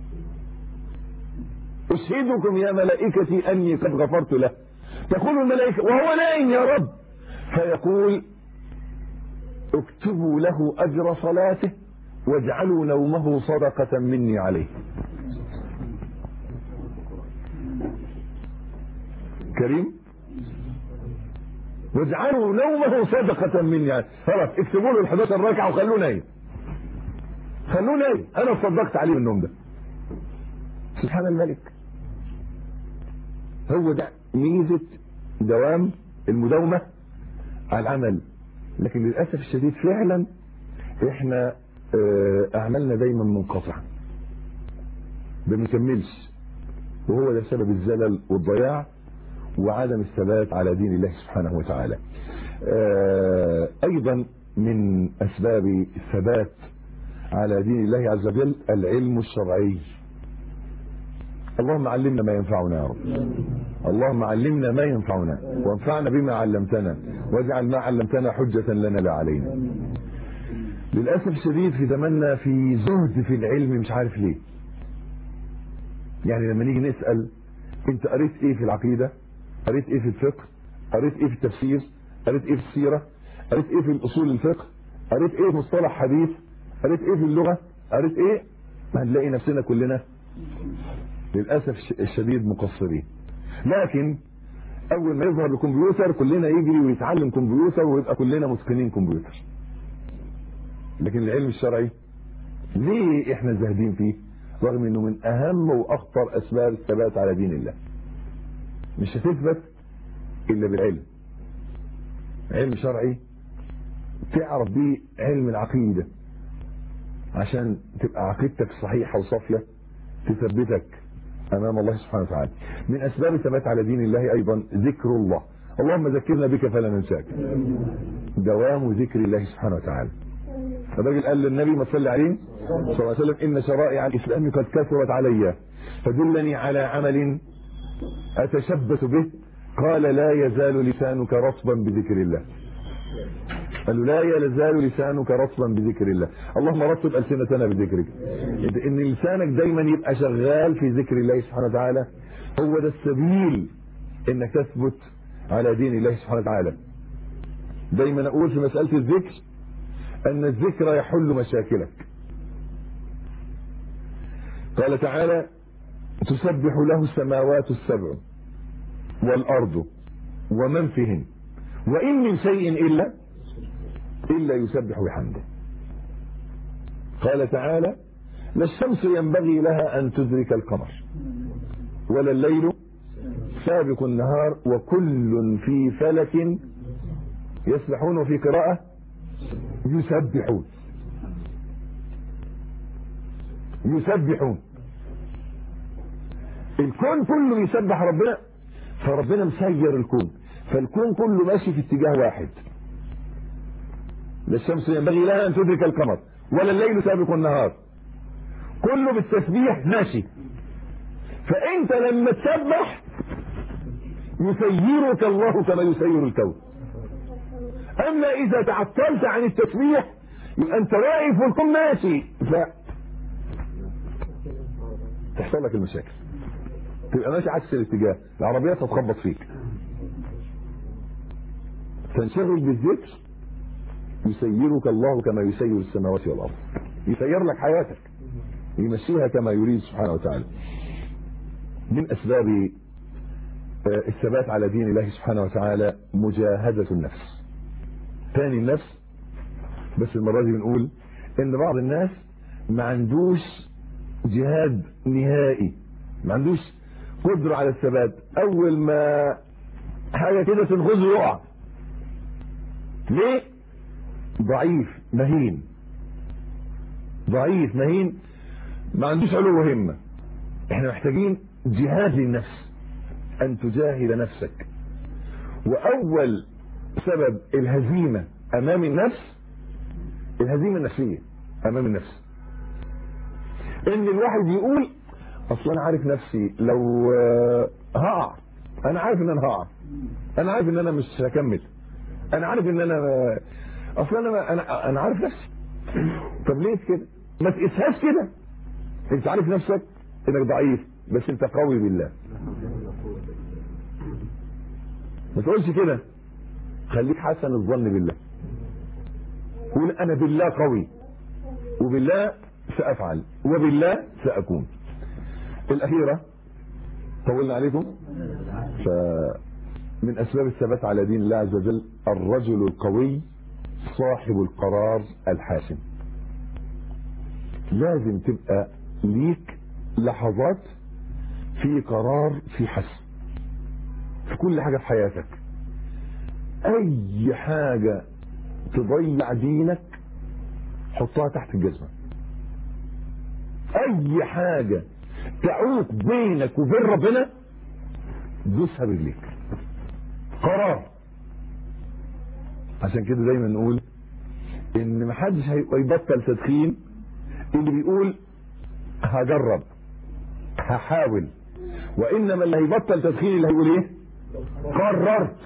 اشهدكم يا ملائكتي اني قد غفرت له تقول الملائكه وهو نائم يا رب فيقول اكتبوا له اجر صلاته واجعلوا نومه صدقة مني عليه كريم واجعلوا نومه صدقة مني عليه خلاص اكتبوا له ال 11 ركعة وخلوه نايم خلوه نايم انا صدقت عليه النوم ده سبحان الملك هو ده ميزة دوام المداومة على العمل لكن للأسف الشديد فعلا احنا اه اعمالنا دايما منقطعة ما بنكملش وهو ده سبب الزلل والضياع وعدم الثبات على دين الله سبحانه وتعالى اه ايضا من اسباب الثبات على دين الله عز وجل العلم الشرعي اللهم علمنا ما ينفعنا يا رب اللهم علمنا ما ينفعنا وانفعنا بما علمتنا واجعل ما علمتنا حجة لنا لا علينا للأسف الشديد في زماننا في زهد في العلم مش عارف ليه يعني لما نيجي نسأل انت قريت ايه في العقيدة قريت ايه في الفقه قريت ايه في التفسير قريت ايه في السيرة قريت ايه في الاصول الفقه قريت ايه في مصطلح حديث قريت ايه في اللغة قريت ايه هنلاقي نفسنا كلنا للأسف الشديد مقصرين لكن أول ما يظهر الكمبيوتر كلنا يجري ويتعلم كمبيوتر ويبقى كلنا متقنين كمبيوتر لكن العلم الشرعي ليه احنا زاهدين فيه رغم انه من اهم واخطر اسباب الثبات على دين الله مش هتثبت الا بالعلم علم شرعي تعرف بيه علم العقيدة عشان تبقى عقيدتك صحيحة وصافية تثبتك امام الله سبحانه وتعالى من اسباب الثبات على دين الله ايضا ذكر الله اللهم ذكرنا بك فلا ننساك دوام ذكر الله سبحانه وتعالى الراجل قال للنبي ما صلى عليه صلى الله عليه وسلم ان شرائع الاسلام قد كثرت علي فدلني على عمل اتشبث به قال لا يزال لسانك رطبا بذكر الله قال له لا يزال لسانك رطبا بذكر الله اللهم رطب ألسنتنا بذكرك ان لسانك دايما يبقى شغال في ذكر الله سبحانه وتعالى هو ده السبيل انك تثبت على دين الله سبحانه وتعالى دايما اقول في مسألة الذكر ان الذكر يحل مشاكلك قال تعالى تسبح له السماوات السبع والارض ومن فيهن وان من شيء الا إلا يسبح بحمده قال تعالى لا الشمس ينبغي لها أن تدرك القمر ولا الليل سابق النهار وكل في فلك يسبحون وفي قراءة يسبحون يسبحون الكون كله يسبح ربنا فربنا مسير الكون فالكون كله ماشي في اتجاه واحد لا الشمس ينبغي لها ان تدرك القمر ولا الليل سابق النهار كله بالتسبيح ماشي فانت لما تسبح يسيرك الله كما يسير الكون اما اذا تعطلت عن التسبيح يبقى انت واقف والكون ماشي ف تحصل لك المشاكل تبقى ماشي عكس الاتجاه العربيات هتخبط فيك تنشغل بالذكر يسيرك الله كما يسير السماوات والارض يسير لك حياتك يمشيها كما يريد سبحانه وتعالى من اسباب الثبات على دين الله سبحانه وتعالى مجاهدة النفس ثاني النفس بس المرة دي بنقول ان بعض الناس ما عندوش جهاد نهائي ما عندوش قدرة على الثبات اول ما حاجة كده تنغزه يقع ليه ضعيف مهين ضعيف مهين ما عندوش علو همة احنا محتاجين جهاد للنفس ان تجاهد نفسك واول سبب الهزيمة امام النفس الهزيمة النفسية امام النفس ان الواحد يقول اصلا انا عارف نفسي لو هقع انا عارف ان انا هقع انا عارف ان انا مش هكمل انا عارف ان انا اصلا انا انا انا عارف نفسي طب ليه كده ما تقيسهاش كده انت عارف نفسك انك ضعيف بس انت قوي بالله ما تقولش كده خليك حسن الظن بالله قول انا بالله قوي وبالله سأفعل وبالله سأكون الأخيرة طولنا عليكم فمن أسباب الثبات على دين الله عز وجل الرجل القوي صاحب القرار الحاسم لازم تبقى ليك لحظات في قرار في حسم في كل حاجة في حياتك اي حاجة تضيع دينك حطها تحت الجزمة اي حاجة تعوق بينك وبين ربنا دوسها برجليك قرار عشان كده دايما نقول ان محدش هيبقى يبطل تدخين اللي بيقول هجرب هحاول وانما اللي هيبطل تدخين اللي هيقول ايه قررت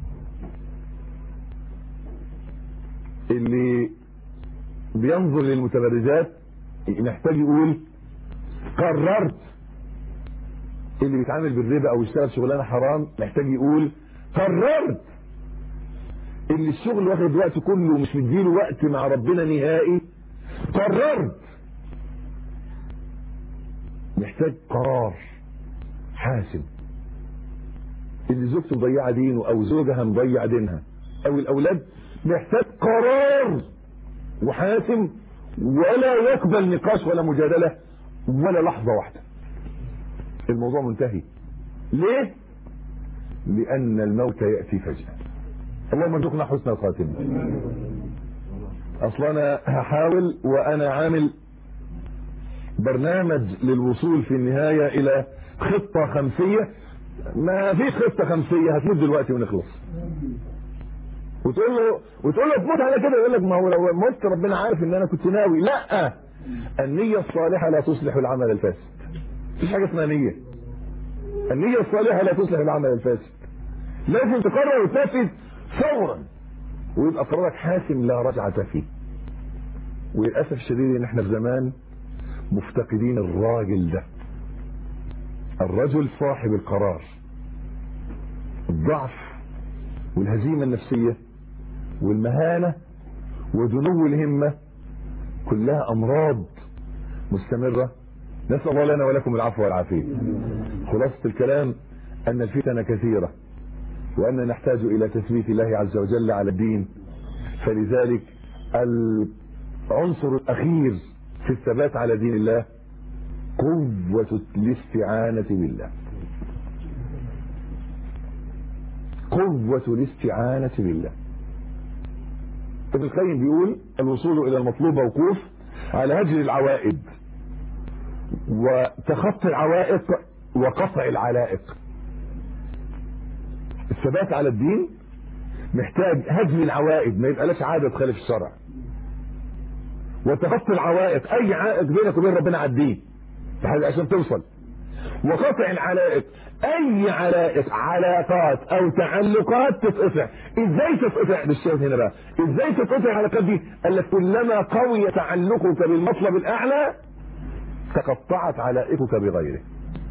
اللي بينظر للمتبرجات محتاج يقول قررت اللي بيتعامل بالربا او يشتغل شغلانه حرام محتاج يقول قررت اللي الشغل واخد وقت كله مش مديله وقت مع ربنا نهائي قررت محتاج قرار حاسم اللي زوجته مضيعه دينه او زوجها مضيع دينها او الاولاد محتاج قرار وحاسم ولا يقبل نقاش ولا مجادله ولا لحظه واحده الموضوع منتهي ليه لان الموت ياتي فجاه اللهم ارزقنا حسن الخاتمه اصلا انا هحاول وانا عامل برنامج للوصول في النهايه الى خطه خمسيه ما فيش خطه خمسيه هتموت دلوقتي ونخلص وتقول له وتقول له تموت على كده يقول لك ما هو لو مت ربنا عارف ان انا كنت ناوي لا النيه الصالحه لا تصلح العمل الفاسد مفيش حاجه اسمها نيه النيه الصالحه لا تصلح العمل الفاسد لازم تقرر وتنفذ فورا ويبقى قرارك حاسم لا رجعه فيه وللاسف الشديد ان احنا في زمان مفتقدين الراجل ده الرجل صاحب القرار الضعف والهزيمه النفسيه والمهانه ودنو الهمه كلها امراض مستمره نسال الله لنا ولكم العفو والعافيه خلاصه الكلام ان الفتن كثيره وأننا نحتاج إلى تثبيت الله عز وجل على الدين فلذلك العنصر الأخير في الثبات على دين الله قوة الاستعانة بالله قوة الاستعانة بالله ابن القيم بيقول الوصول إلى المطلوب موقوف على هجر العوائد وتخطي العوائق وقطع العلائق الثبات على الدين محتاج هجم العوائد ما يبقاش عادة تخالف الشرع وتخطي العوائق اي عائق بينك وبين ربنا عديه عشان توصل وقطع العلائق اي علائق علاقات او تعلقات تتقطع ازاي تتقطع بالشاهد هنا بقى ازاي تتقطع العلاقات دي قال لك كلما قوي تعلقك بالمطلب الاعلى تقطعت علائقك بغيره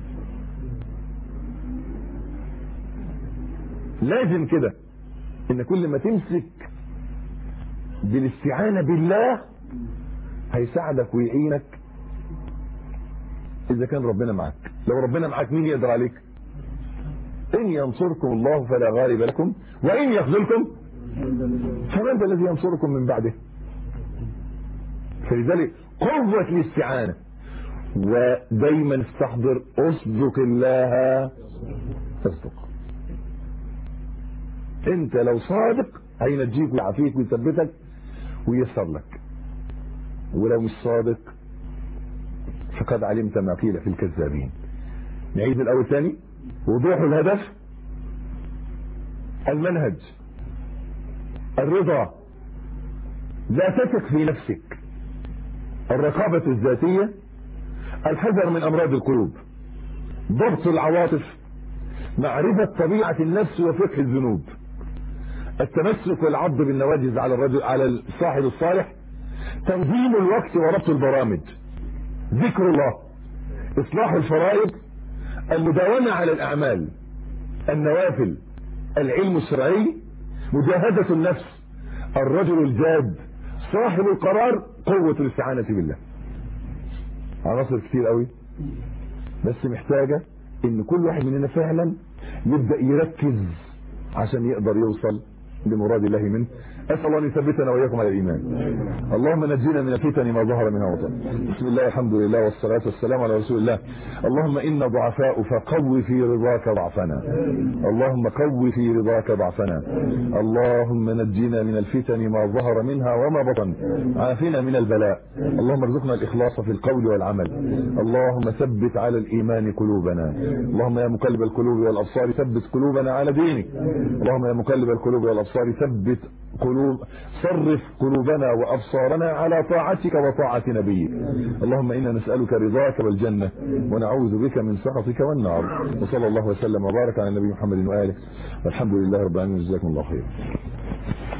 لازم كده ان كل ما تمسك بالاستعانة بالله هيساعدك ويعينك اذا كان ربنا معك لو ربنا معك مين يقدر عليك ان ينصركم الله فلا غالب لكم وان يخذلكم فمن ذا الذي ينصركم من بعده فلذلك قوة الاستعانة ودايما استحضر اصدق الله تصدق انت لو صادق هينجيك ويعافيك ويثبتك وييسر لك ولو مش صادق فقد علمت ما قيل في الكذابين نعيد الاول ثاني وضوح الهدف المنهج الرضا لا تثق في نفسك الرقابة الذاتية الحذر من امراض القلوب ضبط العواطف معرفة طبيعة النفس وفقه الذنوب التمسك والعض بالنواجذ على الرجل على الصاحب الصالح تنظيم الوقت وربط البرامج ذكر الله اصلاح الفرائض المداومة على الاعمال النوافل العلم الشرعي مجاهدة النفس الرجل الجاد صاحب القرار قوة الاستعانة بالله عناصر كتير قوي بس محتاجة ان كل واحد مننا فعلا يبدأ يركز عشان يقدر يوصل لمراد الله منه اسال الله ان يثبتنا واياكم على الايمان اللهم نجينا من الفتن ما ظهر منها وطن بسم الله الحمد لله والصلاه والسلام على رسول الله اللهم انا ضعفاء فقو في رضاك ضعفنا اللهم قو في رضاك ضعفنا اللهم نجينا من الفتن ما ظهر منها وما بطن عافنا من البلاء اللهم ارزقنا الاخلاص في القول والعمل اللهم ثبت على الايمان قلوبنا اللهم يا مقلب القلوب والابصار ثبت قلوبنا على دينك اللهم يا مقلب القلوب والابصار ثبت قلوب صرف قلوبنا وابصارنا على طاعتك وطاعه نبيك اللهم انا نسالك رضاك والجنه ونعوذ بك من سخطك والنار وصلى الله وسلم وبارك على النبي محمد واله والحمد لله رب العالمين جزاكم الله خيرا